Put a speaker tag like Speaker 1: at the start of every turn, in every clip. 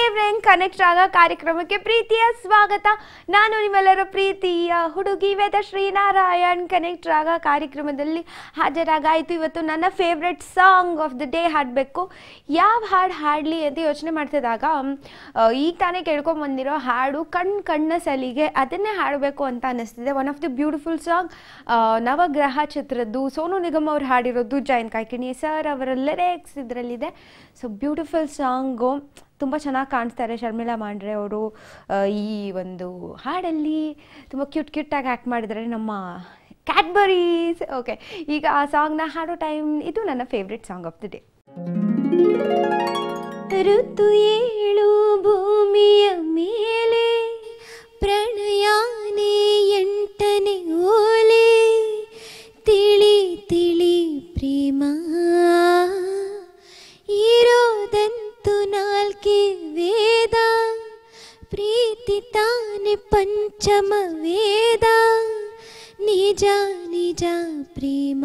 Speaker 1: Favourite connect ಆಗ ಕಾರ್ಯಕ್ರಮಕ್ಕೆ ಪ್ರೀತಿಯ ಸ್ವಾಗತ ನಾನು ನಿಮ್ಮೆಲ್ಲರ ಪ್ರೀತಿಯ ಹುಡುಗಿ ವೇದ ಶ್ರೀನಾರಾಯಣ್ ಕನೆಕ್ಟ್ ಆಗ ಕಾರ್ಯಕ್ರಮದಲ್ಲಿ ಹಾಜರಾಗಾಯಿತು ಇವತ್ತು ನನ್ನ favourite song of the day ಹಾಡಬೇಕು ಯಾವ ಹಾಡು ಹಾಡಲಿ ಅಂತ ಯೋಚನೆ ಮಾಡ್ತಿದ್ದಾಗ ಆ, ಈಗ ತಾನೇ ಕೇಳ್ಕೊಂಬಂದಿರೋ ಹಾಡು ಕಣ್ ಕಣ್ಣ ಸಲಿಗೆ ಅದನ್ನೇ ಹಾಡಬೇಕು ಅಂತ ಅನ್ನಿಸ್ತಿದೆ one of the beautiful song Navagraha ಚಿತ್ರದ್ದು ಸೋನು ನಿಗಮ್ ಅವ್ರು ಹಾಡಿರೋದು ಜಯಂತ್ ಕಾಯ್ಕಿಣಿ ಸರ್ ಅವರ ಲಿರಿಕ್ಸ್ ಇದರಲ್ಲಿದೆ ಸೊ ಬ್ಯೂಟಿಫುಲ್ ಸಾಂಗು ತುಂಬ ಚೆನ್ನಾಗಿ ಕಾಣಿಸ್ತಾರೆ ಶರ್ಮಿಳಾ ಮಾಂಡ್ರೆ ಅವರು ಈ ಒಂದು ಹಾಡಲ್ಲಿ ತುಂಬ ಕ್ಯೂಟ್ ಕ್ಯೂಟಾಗಿ ಆ್ಯಕ್ಟ್ ಮಾಡಿದ್ದಾರೆ ನಮ್ಮ ಕ್ಯಾಡ್ಬರೀಸ್ ಓಕೆ ಈಗ ಆ ಸಾಂಗ್ನ ಹಾಡೋ ಟೈಮ್ ಇದು ನನ್ನ favourite song of the day ಋತು ಏಳು ಭೂಮಿಯ ಮೇಲೆ ಪ್ರಣಯಾನೆ ಎಂಟನೆ ಓಲೆ ತಿಳಿ ತಿಳಿ ಪ್ರೇಮ ಇರೋದಂತು ನಾಲ್ಕೆ ವೇದ ಪ್ರೀತಿ ತಾನೆ ಪಂಚಮ ವೇದ ನಿಜ ನಿಜ ಪ್ರೇಮ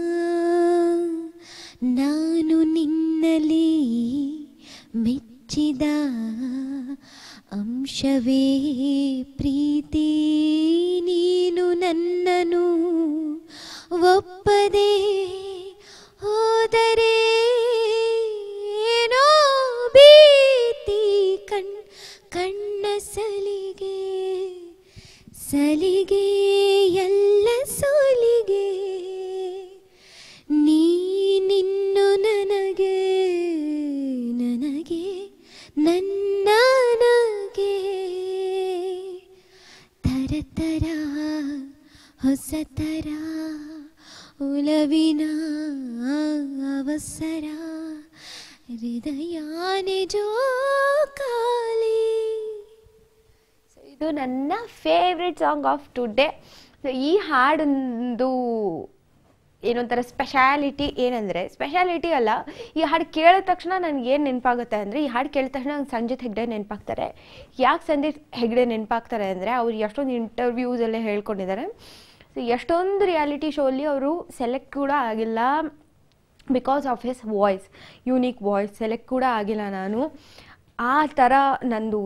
Speaker 1: ನಾನು ನಿನ್ನಲಿ ಮೆಚ್ಚಿದ ಅಂಶವೇ ಪ್ರೀತಿ ನೀನು ನನ್ನನು ಒಪ್ಪದೆ ಹೋದರೆ ಏನೋ ಭೀತಿ ಕಣ್ ಕಣ್ಣ ಸಲಿಗೆ ಸಲಿಗೆ ಎಲ್ಲ ಸೋಲಿಗೆ ನೀನಿನ್ನು ನನಗೆ ನನಗೆ ನನ್ನ ನನಗೆ ತರ ತರ ಹೊಸ ತರ ಉಲವಿನ ಅವಸರ ಹೃದಯಾನೆ ಜೋಕಾಲಿ ಸೊ ಇದು ನನ್ನ favourite song of today so ಈ ಹಾಡೊಂದು ಏನೊಂಥರ ಸ್ಪೆಷಾಲಿಟಿ ಏನಂದರೆ ಸ್ಪೆಷಾಲಿಟಿ ಅಲ್ಲ ಈ ಹಾಡು ಕೇಳಿದ ತಕ್ಷಣ ನನಗೆ ಏನು ನೆನಪಾಗುತ್ತೆ ಅಂದರೆ ಈ ಹಾಡು ಕೇಳಿದ ತಕ್ಷಣ ನಂಗೆ ಸಂಜಿತ್ ಹೆಗ್ಡೆ ನೆನಪಾಗ್ತಾರೆ ಯಾಕೆ ಸಂಜಿತ್ ಹೆಗ್ಡೆ ನೆನಪಾಗ್ತಾರೆ ಅಂದರೆ ಅವ್ರು ಎಷ್ಟೊಂದು ಇಂಟರ್ವ್ಯೂಸಲ್ಲೇ ಹೇಳ್ಕೊಂಡಿದ್ದಾರೆ ಸೊ ಎಷ್ಟೊಂದು ರಿಯಾಲಿಟಿ ಶೋಲಿ ಅವರು ಸೆಲೆಕ್ಟ್ ಕೂಡ ಆಗಿಲ್ಲ because of his voice unique voice select ಕೂಡ ಆಗಿಲ್ಲ ನಾನು ಆ ಥರ ನಂದು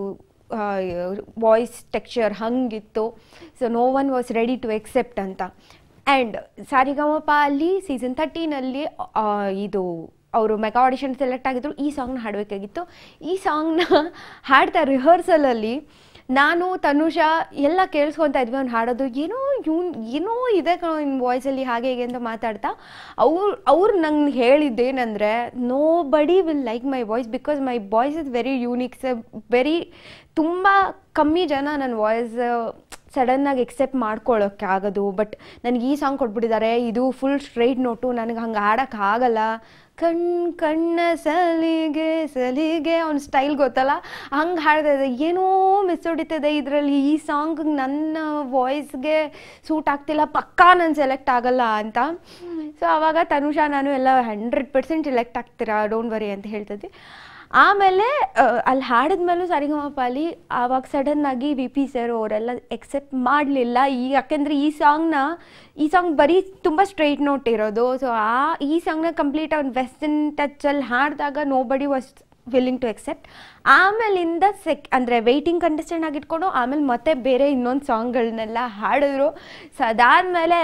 Speaker 1: ವಾಯ್ಸ್ ಟೆಕ್ಸ್ಚರ್ ಹಂಗಿತ್ತು so no one was ready to accept ಅಂತ ಆ್ಯಂಡ್ ಸಾರಿಗಮಪ ಅಲ್ಲಿ ಸೀಸನ್ ತರ್ಟೀನಲ್ಲಿ ಇದು ಅವರು ಮೆಗಾ ಆಡಿಷನ್ ಸೆಲೆಕ್ಟ್ ಆಗಿದ್ರು ಈ ಸಾಂಗ್ನ ಹಾಡಬೇಕಾಗಿತ್ತು ಈ ಸಾಂಗ್ನ ಹಾಡ್ತಾ ರಿಹರ್ಸಲಲ್ಲಿ ನಾನು ತನುಷಾ ಎಲ್ಲ ಕೇಳಿಸ್ಕೊತಾ ಇದ್ವಿ ಅವ್ನು ಹಾಡೋದು ಏನೋ ಇವ್ನು ಏನೋ ಇದೆ ಕಣೋ ಇನ್ ವಾಯ್ಸಲ್ಲಿ ಹಾಗೆ ಹೀಗೆ ಅಂತ ಮಾತಾಡ್ತಾ ಅವ್ರು ಅವ್ರು ನಂಗೆ ಹೇಳಿದ್ದೇನೆಂದರೆ nobody will like my voice because my voice is very unique ಸ ವೆರಿ ತುಂಬ ಕಮ್ಮಿ ಜನ ನನ್ನ ವಾಯ್ಸ್ ಸಡನ್ನಾಗಿ ಎಕ್ಸೆಪ್ಟ್ ಮಾಡ್ಕೊಳ್ಳೋಕ್ಕೆ ಆಗೋದು ಬಟ್ ನನಗೆ ಈ ಸಾಂಗ್ ಕೊಟ್ಬಿಟ್ಟಿದ್ದಾರೆ ಇದು ಫುಲ್ ಸ್ಟ್ರೈಟ್ ನೋಟು ನನಗೆ ಹಂಗೆ ಹಾಡೋಕ್ಕಾಗಲ್ಲ ಕಣ್ ಕಣ್ಣ ಸಲಿಗೆ ಸಲಿಗೆ ಅವ್ನ ಸ್ಟೈಲ್ ಗೊತ್ತಲ್ಲ ಹಂಗೆ ಹಾಡ್ತಾ ಇದೆ ಏನೋ ಮಿಸ್ ಹೊಡಿತಿದೆ ಇದರಲ್ಲಿ ಈ ಸಾಂಗ್ ನನ್ನ ವಾಯ್ಸ್ಗೆ ಸೂಟ್ ಆಗ್ತಿಲ್ಲ ಪಕ್ಕಾ ನಾನು ಸೆಲೆಕ್ಟ್ ಆಗಲ್ಲ ಅಂತ ಸೊ ಆವಾಗ ತನುಷಾ ನಾನು ಎಲ್ಲ ಹಂಡ್ರೆಡ್ ಪರ್ಸೆಂಟ್ ಸೆಲೆಕ್ಟ್ ಆಗ್ತೀರಾ ಡೋಂಟ್ ವರಿ ಅಂತ ಹೇಳ್ತಿದ್ವಿ ಆಮೇಲೆ ಆ, ಅಲ್ಲಿ ಹಾಡಿದ್ಮೇಲೂ ಸರಿಗಮಪ ಅಲ್ಲಿ ಆವಾಗ ಸಡನ್ನಾಗಿ ವಿ ಪಿ ಸರ್ ಅವರೆಲ್ಲ ಎಕ್ಸೆಪ್ಟ್ ಮಾಡಲಿಲ್ಲ ಈ ಯಾಕೆಂದರೆ ಈ ಸಾಂಗ್ನ ಈ ಸಾಂಗ್ ಬರೀ ತುಂಬ ಸ್ಟ್ರೈಟ್ ನೋಟ್ ಇರೋದು ಸೊ ಆ ಈ ಸಾಂಗ್ನ ಕಂಪ್ಲೀಟ್ ಅವ್ನು ವೆಸ್ಟರ್ನ್ ಟಚಲ್ಲಿ ಹಾಡಿದಾಗ nobody was willing to accept ಆಮೇಲಿಂದ ಸೆಕ್ ಅಂದರೆ ವೆಯ್ಟಿಂಗ್ ಕಂಟೆಸ್ಟೆಂಟ್ ಆಗಿಟ್ಕೊಂಡು ಆಮೇಲೆ ಮತ್ತೆ ಬೇರೆ ಇನ್ನೊಂದು ಸಾಂಗ್ಗಳನ್ನೆಲ್ಲ ಹಾಡಿದ್ರು ಸೊ ಅದಾದಮೇಲೆ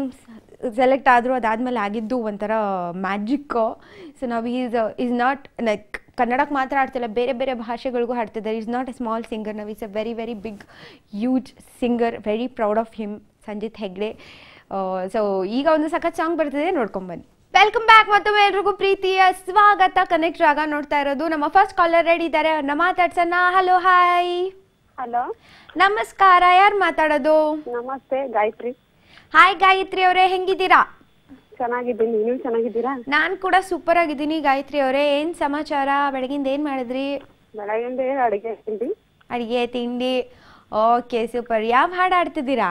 Speaker 1: ಸೆಲೆಕ್ಟ್ ಆದರು ಅದಾದಮೇಲೆ ಆಗಿದ್ದು ಒಂಥರ ಮ್ಯಾಜಿಕ್ಕು ಸೊ ನಾವು ಈಸ್ ಈಸ್ ನಾಟ್ ಲೈಕ್ ಕನ್ನಡಕ್ಕೆ ಮಾತ್ರ ಆಡ್ತಿಲ್ಲ ಬೇರೆ ಬೇರೆ ಭಾಷೆಗಳಿಗೂ ಹಾಡ್ತಿದ್ದಾರೆ is not a small singer ನಾವು is a very very big huge singer very proud of him Sanjith Hegde so ಈಗ ಒಂದು ಸಖತ್ ಸಾಂಗ್ ಬರ್ತಿದೆ ನೋಡ್ಕೊಂಬನ್ನಿ ವೆಲ್ಕಮ್ ಬ್ಯಾಕ್ ಮತ್ತೊಮ್ಮೆ ಎಲ್ರಿಗೂ ಪ್ರೀತಿಯ ಸ್ವಾಗತ ಕನೆಕ್ಟ್ ಆಗ ನೋಡ್ತಾ ಇರೋದು ನಮ್ಮ ಫಸ್ಟ್ ಕಾಲರ್ ರೆಡಿ ಇದ್ದಾರೆ ಅವ್ರನ್ನ ಮಾತಾಡ್ಸೋಣ ಹಲೋ ಹಾಯ್
Speaker 2: ಹಲೋ
Speaker 1: ನಮಸ್ಕಾರ ಯಾರು ಮಾತಾಡೋದು
Speaker 2: ನಮಸ್ತೆ ಗಾಯತ್ರಿ
Speaker 1: ಹಾಯ್ ಗಾಯತ್ರಿ ಅವರೇ ಹೆಂಗಿದ್ದೀರಾ
Speaker 2: ಚೆನ್ನಾಗಿದ್ದೀನಿ ನೀವು ಚೆನ್ನಾಗಿದ್ದೀರಾ
Speaker 1: ನಾನು ಕೂಡ ಸೂಪರ್ ಆಗಿದ್ದೀನಿ ಗಾಯತ್ರಿ ಅವರೇ ಏನು ಸಮಾಚಾರ ಬೆಳಗಿಂದ ಏನು ಮಾಡಿದ್ರಿ
Speaker 2: ಬೆಳಗಿಂದ ಅಡುಗೆ ತಿಂಡಿ
Speaker 1: ಅಡುಗೆ ತಿಂಡಿ ಓಕೆ ಸೂಪರ್ ಯಾವ ಹಾಡು ಆಡ್ತಿದ್ದೀರಾ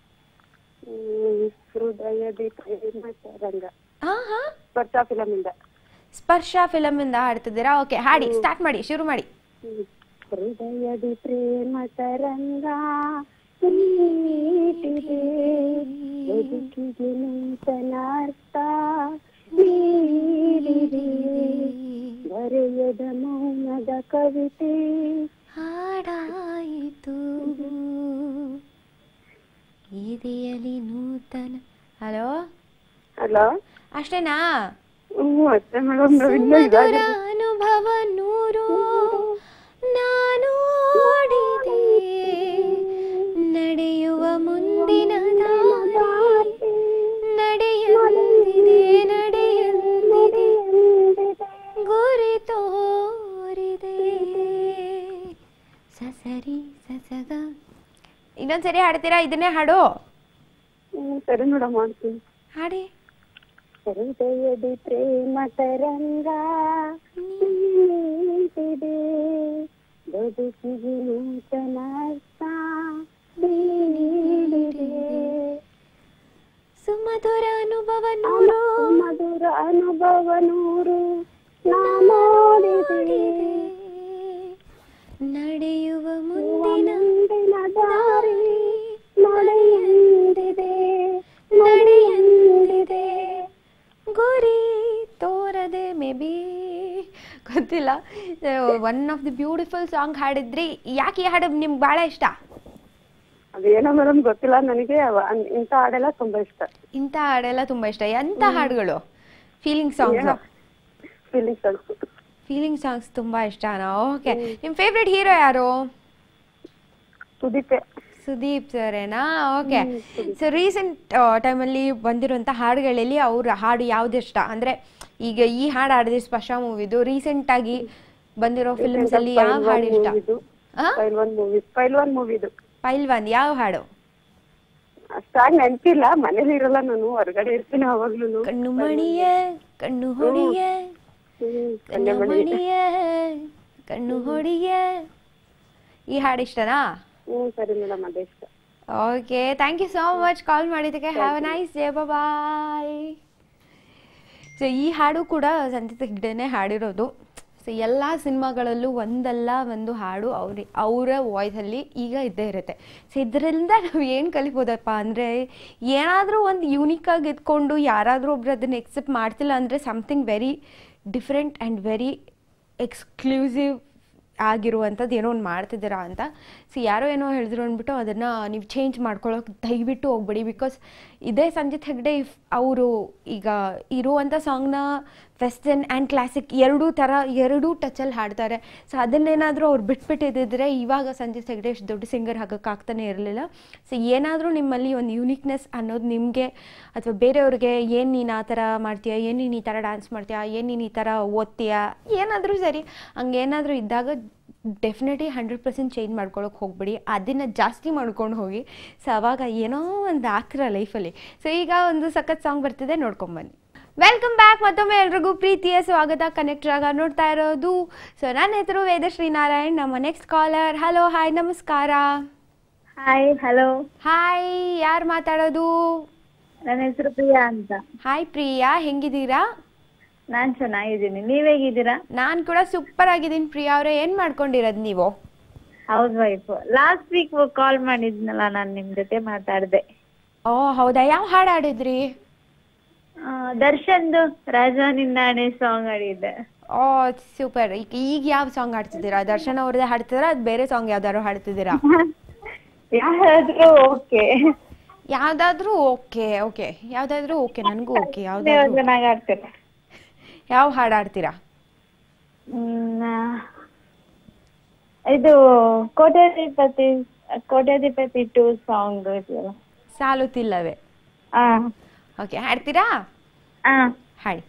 Speaker 2: ಹ್ಮ್, ಹೃದಯದಿ ಪ್ರೇಮ ತರಂಗ
Speaker 1: ಹಾಂ ಹಾಂ
Speaker 2: ಸ್ಪರ್ಶ ಫಿಲಮ್ ಇಂದ
Speaker 1: ಸ್ಪರ್ಶ ಫಿಲಮಿಂದ ಹಾಡ್ತಿದ್ದೀರಾ ಓಕೆ ಹಾಡಿ ಸ್ಟಾರ್ಟ್ ಮಾಡಿ ಶುರು ಮಾಡಿ
Speaker 2: ಹ್ಮ್. ಹೃದಯದಿ ಪ್ರೇಮ ತರಂಗ ನೀಟಿದೆ ಬದುಕಿಗೆ ನೂತನ ಅರ್ಥ ನೀಡಿದೆ ಬರೆಯದ ಮೌನದ ಕವಿತೆ
Speaker 1: ಹಾಡಾಯಿತು ಇದೆಯಲಿ ನೂತನ ಹಲೋ
Speaker 2: ಹಲೋ
Speaker 1: ಅಷ್ಟೇನಾ
Speaker 2: ಹ್ಞೂ ಅಷ್ಟೇ ಮೇಡಮ್
Speaker 1: ಸುಮಧುರ ಅನುಭವ ನೂರು ನಾನು ಓಡಿದೆ ನಡೆಯುವ ಮುಂದಿನ ದಾರಿ ನಡೆಯಂದಿದೆ ನಡೆಯಂದಿದೆ ಗುರಿ ತೋರಿದೆ ಸಸರಿ ಸಸಗ ಇನ್ನೊಂದ್ಸರಿ ಹಾಡ್ತೀರಾ ಇದನ್ನೇ ಹಾಡು
Speaker 2: ಹ್ಞೂ ಸರಿ ಮೇಡಮ್ ಮಾಡ್ತೀನಿ
Speaker 1: ಹಾಡಿ
Speaker 2: ಹೃದಯದಿ ಪ್ರೇಮ ತರಂಗ ನಿಂತಿದೆ ಬದುಕಿಗೆ ನೂತನ ಅರ್ಥ ನೀಡಿದೆ
Speaker 1: ಸುಮಧುರ ಅನುಭವ ನೂರು
Speaker 2: ಮಧುರ ಅನುಭವ ನೂರು ನಾ ನೋಡಿದೆ
Speaker 1: ನಡೆಯುವ ಮುಂದಿನ
Speaker 2: ಮುಂದಿನ ದಾರಿ
Speaker 1: ನಡೆಯಂದಿದೆ ನಡೆಯಂದಿದೆ ಗುರಿ ತೋರದೆ ಮೇ ಬಿ ಗೊತ್ತಿಲ್ಲ one of the beautiful song ಹಾಡಿದ್ರಿ ಯಾಕೆ ಈ ಹಾಡು ನಿಮ್ಗೆ ಭಾಳ ಇಷ್ಟ
Speaker 2: ಅದೇನೋ ಮೇಡಮ್ ಗೊತ್ತಿಲ್ಲ ನನಗೆ ಅವ- ಅನ್- ಇಂಥ ಹಾಡೆಲ್ಲ ತುಂಬಾ ಇಷ್ಟ
Speaker 1: ಇಂಥ ಹಾಡೆಲ್ಲ ತುಂಬ ಇಷ್ಟ ಎಂಥ ಹಾಡುಗಳು ಫೀಲಿಂಗ್ ಸಾಂಗ್ಸ್
Speaker 2: ಫೀಲಿಂಗ್ಸ್ ಅನ್ಸು
Speaker 1: ಫೀಲಿಂಗ್ ಸಾಂಗ್ಸ್ ತುಂಬ ಇಷ್ಟನಾ ಓಕೆ ನಿಮ್ಮ ಫೇವ್ರೆಟ್ ಹೀರೋ ಯಾರು
Speaker 2: ಸುದೀಪೆ
Speaker 1: ಸುದೀಪ್ ಸರೇನಾ ಓಕೆ ಸೊ ರೀಸೆಂಟ್ ಟೈಮಲ್ಲಿ ಬಂದಿರುವಂಥ ಹಾಡುಗಳಲ್ಲಿ ಅವ್ರ ಹಾಡು ಯಾವ್ದು ಇಷ್ಟ ಅಂದರೆ ಈಗ ಈ ಹಾಡು ಹಾಡಿದ್ರೆ ಸ್ಪರ್ಶ ಮೂವಿದು ರೀಸೆಂಟಾಗಿ ಬಂದಿರೋ ಫಿಲ್ಮ್ಸ್ ಅಲ್ಲಿ ಯಾವ ಹಾಡು ಇಷ್ಟ ಆ?
Speaker 2: ಪೈಲ್ವಾನ್ ಮೂವಿ ಪೈಲ್ವಾನ್ ಮೂವಿದು
Speaker 1: ಪೈಲ್ವಾನ್ ಯಾವ ಹಾಡು
Speaker 2: ಅಷ್ಟಾಗಿ ನೆನ್ಪಿಲ್ಲ ಮನೇಲಿ ಇರಲ್ಲ ನಾನು ಹೊರಗಡೆ ಇರ್ತೀನಿ ಅವಾಗ್ಲೂ
Speaker 1: ಕಣ್ಣು ಮಣಿಯ ಕಣ್ಣು ಹೊಡಿಯ ಕಣ್ಣು ಮಣಿಯ ಕಣ್ಣು ಹೊಡಿಯ ಈ ಹಾಡು ಇಷ್ಟನಾ
Speaker 2: ಹ್ಮ್ ಸರಿ ಮೇಡಮ್ ಅದೇ ಇಷ್ಟ
Speaker 1: okay thank you so much call ಮಾಡಿದ್ದಕ್ಕೆ have a nice day bye so ಈ ಹಾಡು ಕೂಡ ಸಂಚಿತ ಹೆಗ್ಡೆನೇ ಹಾಡಿರೋದು ಸೊ ಎಲ್ಲ ಸಿನಿಮಾಗಳಲ್ಲೂ ಒಂದಲ್ಲ ಒಂದು ಹಾಡು ಅವ್ರ ಅವರ ವಾಯ್ಸಲ್ಲಿ ಈಗ ಇದ್ದೇ ಇರುತ್ತೆ ಸೊ ಇದರಿಂದ ನಾವು ಏನು ಕಲಿಬೋದಪ್ಪ ಅಂದರೆ ಏನಾದರೂ ಒಂದು ಯೂನಿಕಾಗಿ ಇದ್ಕೊಂಡು ಯಾರಾದರೂ ಒಬ್ರು ಅದನ್ನು ಎಕ್ಸೆಪ್ಟ್ ಮಾಡ್ತಿಲ್ಲ ಅಂದರೆ something very different and very exclusive ಆಗಿರುವಂಥದ್ದು ಏನೋ ಒಂದು ಮಾಡ್ತಿದ್ದೀರಾ ಅಂತ ಸೊ ಯಾರೋ ಏನೋ ಹೇಳಿದ್ರು ಅಂದ್ಬಿಟ್ಟು ಅದನ್ನು ನೀವು ಚೇಂಜ್ ಮಾಡ್ಕೊಳ್ಳೋಕೆ ದಯವಿಟ್ಟು ಹೋಗ್ಬೇಡಿ ಬಿಕಾಸ್ ಇದೇ ಸಂಜಿತ್ ಹೆಗ್ಡೆ ಇಫ್ ಅವರು ಈಗ ಇರುವಂಥ ಸಾಂಗ್ನ ವೆಸ್ಟರ್ನ್ ಆ್ಯಂಡ್ ಕ್ಲಾಸಿಕ್ ಎರಡೂ ಥರ ಎರಡೂ ಟಚಲ್ಲಿ ಹಾಡ್ತಾರೆ ಸೊ ಅದನ್ನೇನಾದರೂ ಅವ್ರು ಬಿಟ್ಬಿಟ್ಟಿದ್ದಿದ್ರೆ ಇವಾಗ ಸಂಜಿತ್ ಹೆಗ್ಡೆ ಇಷ್ಟು ದೊಡ್ಡ ಸಿಂಗರ್ ಆಗೋಕ್ಕಾಗ್ತಾನೆ ಇರಲಿಲ್ಲ ಸೊ ಏನಾದರೂ ನಿಮ್ಮಲ್ಲಿ ಒಂದು ಯೂನಿಕ್ನೆಸ್ ಅನ್ನೋದು ನಿಮಗೆ ಅಥವಾ ಬೇರೆಯವ್ರಿಗೆ ಏನು ನೀನು ಆ ಥರ ಮಾಡ್ತೀಯಾ ಏನು ನೀನು ಈ ಥರ ಡ್ಯಾನ್ಸ್ ಮಾಡ್ತೀಯಾ ಏನು ನೀನು ಈ ಥರ ಓದ್ತೀಯಾ ಏನಾದರೂ ಸರಿ ಹಂಗೇನಾದರೂ ಇದ್ದಾಗ ಡೆಫಿನೆಟ್ಲಿ ಹಂಡ್ರೆಡ್ ಪರ್ಸೆಂಟ್ ಚೇಂಜ್ ಮಾಡ್ಕೊಳಕ್ಕೆ ಹೋಗ್ಬಿಡಿ ಅದನ್ನು ಜಾಸ್ತಿ ಮಾಡ್ಕೊಂಡು ಹೋಗಿ ಸೊ ಅವಾಗ ಏನೋ ಒಂದು ಆಗ್ತಿರ ಲೈಫಲ್ಲಿ ಸೊ ಈಗ ಒಂದು ಸಖತ್ ಸಾಂಗ್ ಬರ್ತಿದೆ ನೋಡ್ಕೊಂಬನ್ನಿ ವೆಲ್ಕಮ್ ಬ್ಯಾಕ್ ಮತ್ತೊಮ್ಮೆ ಎಲ್ರಿಗೂ ಪ್ರೀತಿಯ ಸ್ವಾಗತ ಕನೆಕ್ಟ್ ಆಗ ನೋಡ್ತಾ ಇರೋದು ಸೊ ನನ್ನ ಹೆಸರು ವೇದಶ್ರೀ ನಾರಾಯಣ್ ನಮ್ಮ ನೆಕ್ಸ್ಟ್ ಕಾಲರ್ ಹಲೋ ಹಾಯ್ ನಮಸ್ಕಾರ
Speaker 3: ಹಾಯ್ ಹಲೋ
Speaker 1: ಹಾಯ್ ಯಾರು ಮಾತಾಡೋದು
Speaker 3: ನನ್ನ ಹೆಸರು ಪ್ರಿಯಾ ಅಂತ
Speaker 1: ಹಾಯ್ ಪ್ರಿಯಾ ಹೆಂಗಿದ್ದೀರಾ
Speaker 3: ನಾನ್ ಚೆನ್ನಾಗಿದ್ದೀನಿ ನೀವ್ ಹೇಗಿದ್ದೀರಾ
Speaker 1: ನಾನು ಕೂಡ ಸೂಪರ್ ಆಗಿದ್ದೀನಿ ಪ್ರಿಯಾ ಅವರೇ ಏನು ಮಾಡ್ಕೊಂಡಿರೋದು ನೀವು
Speaker 3: housewife last week call ಮಾಡಿದ್ನಲ್ಲ ನಾನ್ ನಿಮ್ ಜೊತೆ ಮಾತಾಡ್ದೆ
Speaker 1: ಓ ಹೌದಾ ಯಾವ ಹಾಡು ಹಾಡಿದ್ರಿ
Speaker 3: ಆ, ದರ್ಶನ್ದು ರಾಜನಿಂದಾಣೆ ಸಾಂಗ್ ಆಡಿದ್ದೆ
Speaker 1: ಓ ಸೂಪರ್ ಈಗ ಈಗ ಯಾವ ಸಾಂಗ್ ಹಾಡ್ತಿದ್ದೀರಾ ದರ್ಶನ್ ಅವ್ರದ್ದೇ ಹಾಡ್ತಿದ್ದೀರಾ ಅದು ಬೇರೆ ಸಾಂಗ್ ಯಾವ್ದಾದ್ರು ಹಾಡ್ತಿದ್ದೀರಾ
Speaker 3: ಯಾರಾದ್ರೂ ಓಕೆ
Speaker 1: ಯಾವ್ದಾದ್ರೂ ಓಕೆ ಓಕೆ ಯಾವ್ದಾದ್ರೂ ಓಕೆ ನನಗೂ ಓಕೆ ಯಾವ್ದಾದ್ರು
Speaker 3: ಚೆನ್ನಾಗಿ ಆಡ್ತೇನೆ
Speaker 1: ಯಾವ ಹಾಡು ಹಾಡ್ತೀರಾ
Speaker 3: ಹ್ಮ್, ಆ, ಇದು ಕೋಟ್ಯಾಧಿಪತಿ ಕೋಟ್ಯಾಧಿಪತಿ ಟೂ ಸಾಂಗ್ ಇದೆಯಲ್ಲ
Speaker 1: ಸಾಲುತ್ತಿಲ್ಲವೇ
Speaker 3: ಆ
Speaker 1: ಓಕೆ ಹಾಡ್ತೀರಾ
Speaker 3: ಆ
Speaker 1: ಹಾಡಿ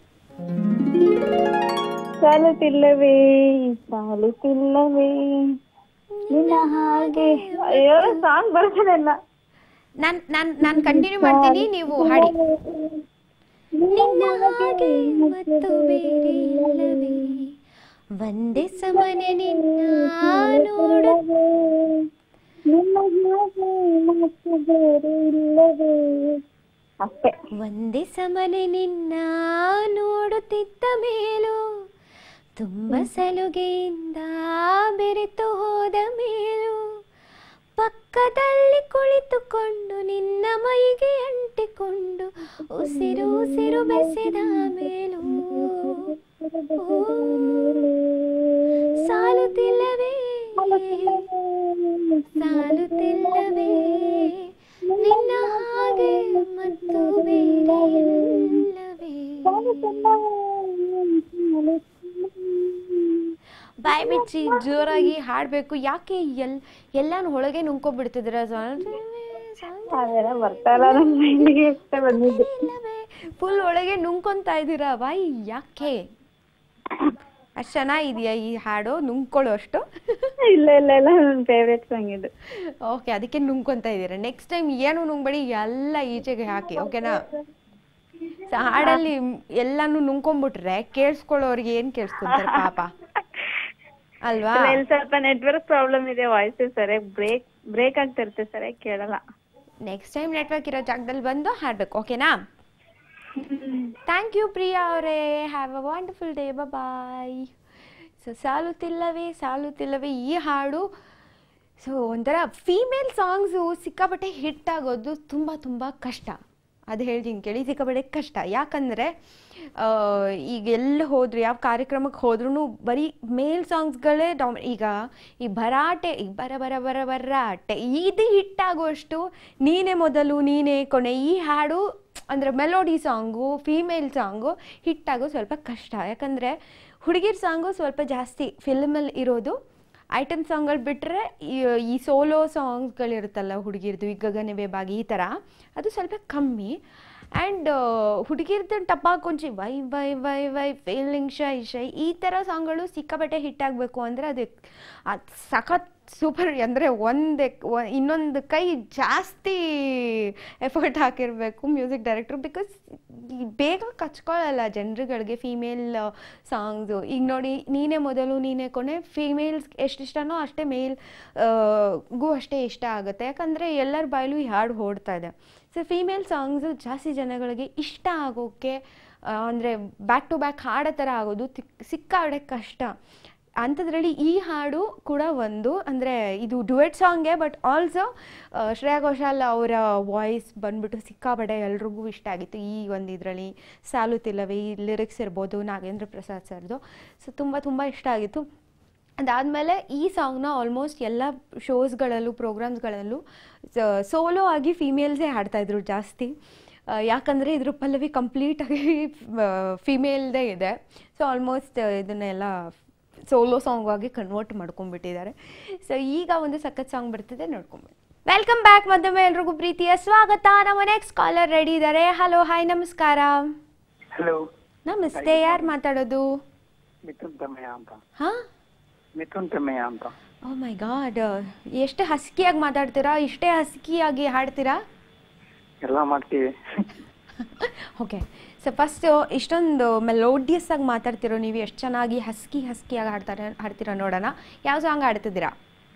Speaker 3: ಸಾಲುತ್ತಿಲ್ಲವೇ ಸಾಲುತ್ತಿಲ್ಲವೇ ನಿನ್ನ ಹಾಗೆ ಅಯ್ಯೋ ಸಾಂಗ್ ಬರ್ತಿರಲ್ಲ
Speaker 1: ನಾನು ನಾನು ನಾನು ಕಂಟಿನ್ಯೂ ಮಾಡ್ತೀನಿ ನೀವು ಹಾಡಿ ನಿನ್ನ ಹಾಗೆ ಮತ್ತು ಬೇರೆ ಇಲ್ಲವೇ ಒಂದೇ ಸಮನೆ ನಿನ್ನ ನೋಡು
Speaker 3: ನಿನ್ನ ಹಾಗೆ ಮತ್ತು ಬೇರೆ ಇಲ್ಲವೇ ಅಷ್ಟೇ
Speaker 1: ಒಂದೇ ಸಮನೆ ನಿನ್ನ ನೋಡುತ್ತಿದ್ದ ಮೇಲೂ ತುಂಬ ಸಲುಗೆಯಿಂದ ಬೆರೆತು ಹೋದ ಮೇಲೂ ಪಕ್ಕದಲ್ಲಿ ಕುಳಿತುಕೊಂಡು ನಿನ್ನ ಮೈಗೆ ಅಂಟಿಕೊಂಡು ಉಸಿರು ಉಸಿರು ಬೆಸೆದ ಮೇಲೂ ಸಾಲುತ್ತಿಲ್ಲವೇ ಸಾಲುತ್ತಿಲ್ಲವೇ ನಿನ್ನ ಹಾಗೆ ಮತ್ತು ಬೇರೆ ಇಲ್ಲವೇ ಬಾಯ್ ಬಿಚ್ಚಿ ಜೋರಾಗಿ ಹಾಡಬೇಕು ಯಾಕೆ ಎಲ್ ಎಲ್ಲಾನು ಒಳಗೆ ನುಂಗ್ಕೊಬಿಡ್ತಿದ್ರ
Speaker 3: ಅದೆಲ್ಲ ಬರ್ತಾ ಇಲ್ಲ ನನ್ನ ಮೈಂಡಿಗೆ ಅಷ್ಟೇ ಬಂದಿದ್ದು
Speaker 1: ಫುಲ್ ಒಳಗೆ ನುಂಗ್ಕೊಂತ ಇದ್ದೀರಾ ಬಾಯ್ ಯಾಕೆ ಅಷ್ಟು ಚೆನ್ನಾಗಿದೆಯಾ ಈ ಹಾಡು ನುಂಗ್ಕೊಳ್ಳೋ ಅಷ್ಟು
Speaker 3: ಇಲ್ಲ ಇಲ್ಲ ಇಲ್ಲ ನನ್ನ ಫೇವ್ರೆಟ್ ಸಾಂಗ್ ಇದು
Speaker 1: ಓಕೆ ಅದಕ್ಕೆ ನುಂಗ್ಕೊಂತ ಇದ್ದೀರಾ ನೆಕ್ಸ್ಟ್ ಟೈಮ್ ಏನು ನುಂಗ್ಬೇಡಿ ಎಲ್ಲ ಈಚೆಗೆ ಹಾಕಿ ಓಕೆನಾ ಸೊ ಹಾಡಲ್ಲಿ ಎಲ್ಲಾನು ನುಂಗ್ಕೊಂಡ್ಬಿಟ್ರೆ ಕೇಳಿಸ್ಕೊಳ್ಳೋರಿಗೆ ಏನು ಕೇಳಿಸ್ಕೊಂತಾರೆ ಪಾಪ ಅಲ್ವಾ
Speaker 3: ಇಲ್ಲಿ ಸ್ವಲ್ಪ ನೆಟ್ವರ್ಕ್ ಪ್ರಾಬ್ಲಮ್ ಇದೆ ವಾಯ್ಸ್ ಸರಿಯಾಗಿ ಬ್ರೇಕ್ ಬ್ರೇಕ್ ಆಗ್ತಾ ಇರುತ್ತೆ ಸರಿಯಾಗಿ ಕೇಳಲ್ಲ
Speaker 1: ನೆಕ್ಸ್ಟ್ ಟೈಮ್ ನೆಟ್ವರ್ಕ್ ಇರೋ ಜಾಗದಲ್ಲಿ ಬಂದು ಹಾಡ್ಬೇಕು ಓಕೆನಾ ಥ್ಯಾಂಕ್ ಯು ಪ್ರಿಯಾ ಅವರೇ have a wonderful day bye so ಸಾಲುತ್ತಿಲ್ಲವೇ ಸಾಲುತ್ತಿಲ್ಲವೇ ಈ ಹಾಡು ಸೊ ಒಂಥರ ಫೀಮೇಲ್ ಸಾಂಗ್ಸು ಸಿಕ್ಕಾಪಟ್ಟೆ ಹಿಟ್ ಆಗೋದು ತುಂಬ ತುಂಬ ಕಷ್ಟ ಅದು ಹೇಳ್ತೀನಿ ಕೇಳಿ ಸಿಕ್ಕಾಪಟ್ಟೆ ಕಷ್ಟ ಯಾಕಂದರೆ ಈಗ ಎಲ್ಲಿ ಹೋದ್ರು ಯಾವ ಕಾರ್ಯಕ್ರಮಕ್ಕೆ ಹೋದ್ರೂ ಬರೀ ಮೇಲ್ ಸಾಂಗ್ಸ್ಗಳೇ ಡಾಮ್ ಈಗ ಈ ಭರಾಟೆ ಈ ಬರ ಬರ ಬರ ಬರಾಟೆ ಇದು ಹಿಟ್ ಆಗೋಷ್ಟು ನೀನೇ ಮೊದಲು ನೀನೇ ಕೊನೆ ಈ ಹಾಡು ಅಂದರೆ melody song female song hit ಆಗೋ ಸ್ವಲ್ಪ ಕಷ್ಟ ಯಾಕಂದರೆ ಹುಡುಗಿರ್ ಸಾಂಗು ಸ್ವಲ್ಪ ಜಾಸ್ತಿ ಫಿಲ್ಮಲ್ಲಿ ಇರೋದು ಐಟಮ್ ಸಾಂಗ್ಗಳು ಬಿಟ್ಟರೆ ಈ ಸೋಲೋ ಸಾಂಗ್ಸ್ಗಳಿರುತ್ತಲ್ಲ ಹುಡುಗಿರ್ದು ಈ ಗಗನವೇ ಬಾಗಿ ಈ ಥರ ಅದು ಸ್ವಲ್ಪ ಕಮ್ಮಿ ಆ್ಯಂಡ್ ಹುಡುಗಿರ್ದು ಟಪ್ಪ ಕೊಂಚಿ ವೈ ವೈ ವೈ ವೈ ಫೀಲಿಂಗ್ ಶೈ ಶೈ ಈ ಥರ ಸಾಂಗ್ಗಳು ಸಿಕ್ಕಾಪಟ್ಟೆ ಹಿಟ್ ಆಗಬೇಕು ಅಂದರೆ ಅದು ಅದು ಸಖತ್ ಸೂಪರ್ ಅಂದರೆ ಒಂದೇ ಇನ್ನೊಂದು ಕೈ ಜಾಸ್ತಿ ಎಫರ್ಟ್ ಹಾಕಿರಬೇಕು ಮ್ಯೂಸಿಕ್ ಡೈರೆಕ್ಟ್ರು ಬಿಕಾಸ್ ಬೇಗ ಕಚ್ಕೊಳ್ಳಲ್ಲ ಜನರುಗಳಿಗೆ ಫೀಮೇಲ್ ಸಾಂಗ್ಸು ಈಗ ನೋಡಿ ನೀನೇ ಮೊದಲು ನೀನೇ ಕೊನೆ ಫೀಮೇಲ್ಸ್ ಎಷ್ಟು ಇಷ್ಟನೋ ಅಷ್ಟೇ ಮೇಲ್ ಗೂ ಅಷ್ಟೇ ಇಷ್ಟ ಆಗುತ್ತೆ ಯಾಕಂದರೆ ಎಲ್ಲರ ಬಾಯಲ್ಲೂ ಈ ಹಾಡು ಓಡ್ತಾ ಇದೆ ಸೊ ಫೀಮೇಲ್ ಸಾಂಗ್ಸು ಜಾಸ್ತಿ ಜನಗಳಿಗೆ ಇಷ್ಟ ಆಗೋಕ್ಕೆ ಅಂದರೆ ಬ್ಯಾಕ್ ಟು ಬ್ಯಾಕ್ ಹಾಡೋ ಥರ ಆಗೋದು ಸಿಕ್ಕಾಡೆ ಕಷ್ಟ ಅಂಥದ್ರಲ್ಲಿ ಈ ಹಾಡು ಕೂಡ ಒಂದು ಅಂದರೆ ಇದು ಡುವೆಟ್ ಸಾಂಗೇ ಬಟ್ ಆಲ್ಸೋ ಶ್ರೇಯಾ ಘೋಷಾಲ್ ಅವರ ವಾಯ್ಸ್ ಬಂದ್ಬಿಟ್ಟು ಸಿಕ್ಕಾಪಡೆ ಎಲ್ರಿಗೂ ಇಷ್ಟ ಆಗಿತ್ತು ಈ ಒಂದು ಇದರಲ್ಲಿ ಸಾಲುತ್ತಿಲ್ಲವೇ ಈ ಲಿರಿಕ್ಸ್ ಇರ್ಬೋದು ನಾಗೇಂದ್ರ ಪ್ರಸಾದ್ ಸರ್ದು ಸೊ ತುಂಬ ತುಂಬ ಇಷ್ಟ ಆಗಿತ್ತು ಅದಾದಮೇಲೆ ಈ ಸಾಂಗ್ನ ಆಲ್ಮೋಸ್ಟ್ ಎಲ್ಲ ಶೋಸ್ಗಳಲ್ಲೂ ಪ್ರೋಗ್ರಾಮ್ಸ್ಗಳಲ್ಲೂ ಸೋಲೋ ಆಗಿ ಫೀಮೇಲ್ಸೇ ಹಾಡ್ತಾಯಿದ್ರು ಜಾಸ್ತಿ ಯಾಕಂದರೆ ಇದ್ರ ಪಲ್ಲವಿ ಕಂಪ್ಲೀಟಾಗಿ ಫಿಮೇಲ್ದೇ ಇದೆ ಸೊ ಆಲ್ಮೋಸ್ಟ್ ಇದನ್ನೆಲ್ಲ ಸೋಲೋ ಸಾಂಗ್ ಆಗಿ ಕನ್ವರ್ಟ್ ಮಾಡ್ಕೊಂಡ್ಬಿಟ್ಟಿದ್ದಾರೆ ಸೊ ಈಗ ಒಂದು ಸಖತ್ ಸಾಂಗ್ ಬರ್ತಿದೆ ನೋಡ್ಕೊಂಬಿಡಿ ವೆಲ್ಕಮ್ ಬ್ಯಾಕ್ ಮತ್ತೊಮ್ಮೆ ಎಲ್ರಿಗೂ ಪ್ರೀತಿಯ ಸ್ವಾಗತ ನಮ್ಮ ನೆಕ್ಸ್ಟ್ ಕಾಲರ್ ರೆಡಿ ಇದ್ದಾರೆ ಹಲೋ ಹಾಯ್ ನಮಸ್ಕಾರ
Speaker 4: ಹಲೋ
Speaker 1: ನಮಸ್ತೆ ಯಾರು ಮಾತಾಡೋದು
Speaker 4: ಮಿಥುನ್ ತಮ್ಮಯ್ಯ ಅಂತ
Speaker 1: ಹಾಂ
Speaker 4: ಮಿಥುನ್ ತಮ್ಮಯ್ಯ ಅಂತ
Speaker 1: ಓ ಮೈ ಗಾಡ್ ಎಷ್ಟು ಹಸ್ಕಿಯಾಗಿ ಮಾತಾಡ್ತೀರಾ ಇಷ್ಟೇ ಹಸ್ಕಿಯಾಗಿ ಹಾಡ್ತೀರಾ
Speaker 4: ಎಲ್ಲ ಮಾಡ್ತೀವಿ
Speaker 1: ಓಕೆ ಸೊ ಫಸ್ಟು ಇಷ್ಟೊಂದು ಮೆಲೋಡಿಯಸ್ ಆಗಿ ಮಾತಾಡ್ತಿರೋ ನೀವು ಎಷ್ಟು ಚೆನ್ನಾಗಿ ಹಸ್ಕಿ ಹಸ್ಕಿಯಾಗಿ ಹಾಡ್ತಾರೆ ಹಾಡ್ತೀರಾ ನೋಡೋಣ ಯಾವ ಸಾಂಗ್ ಹಾಡ್ತಿದ್ದೀರಾ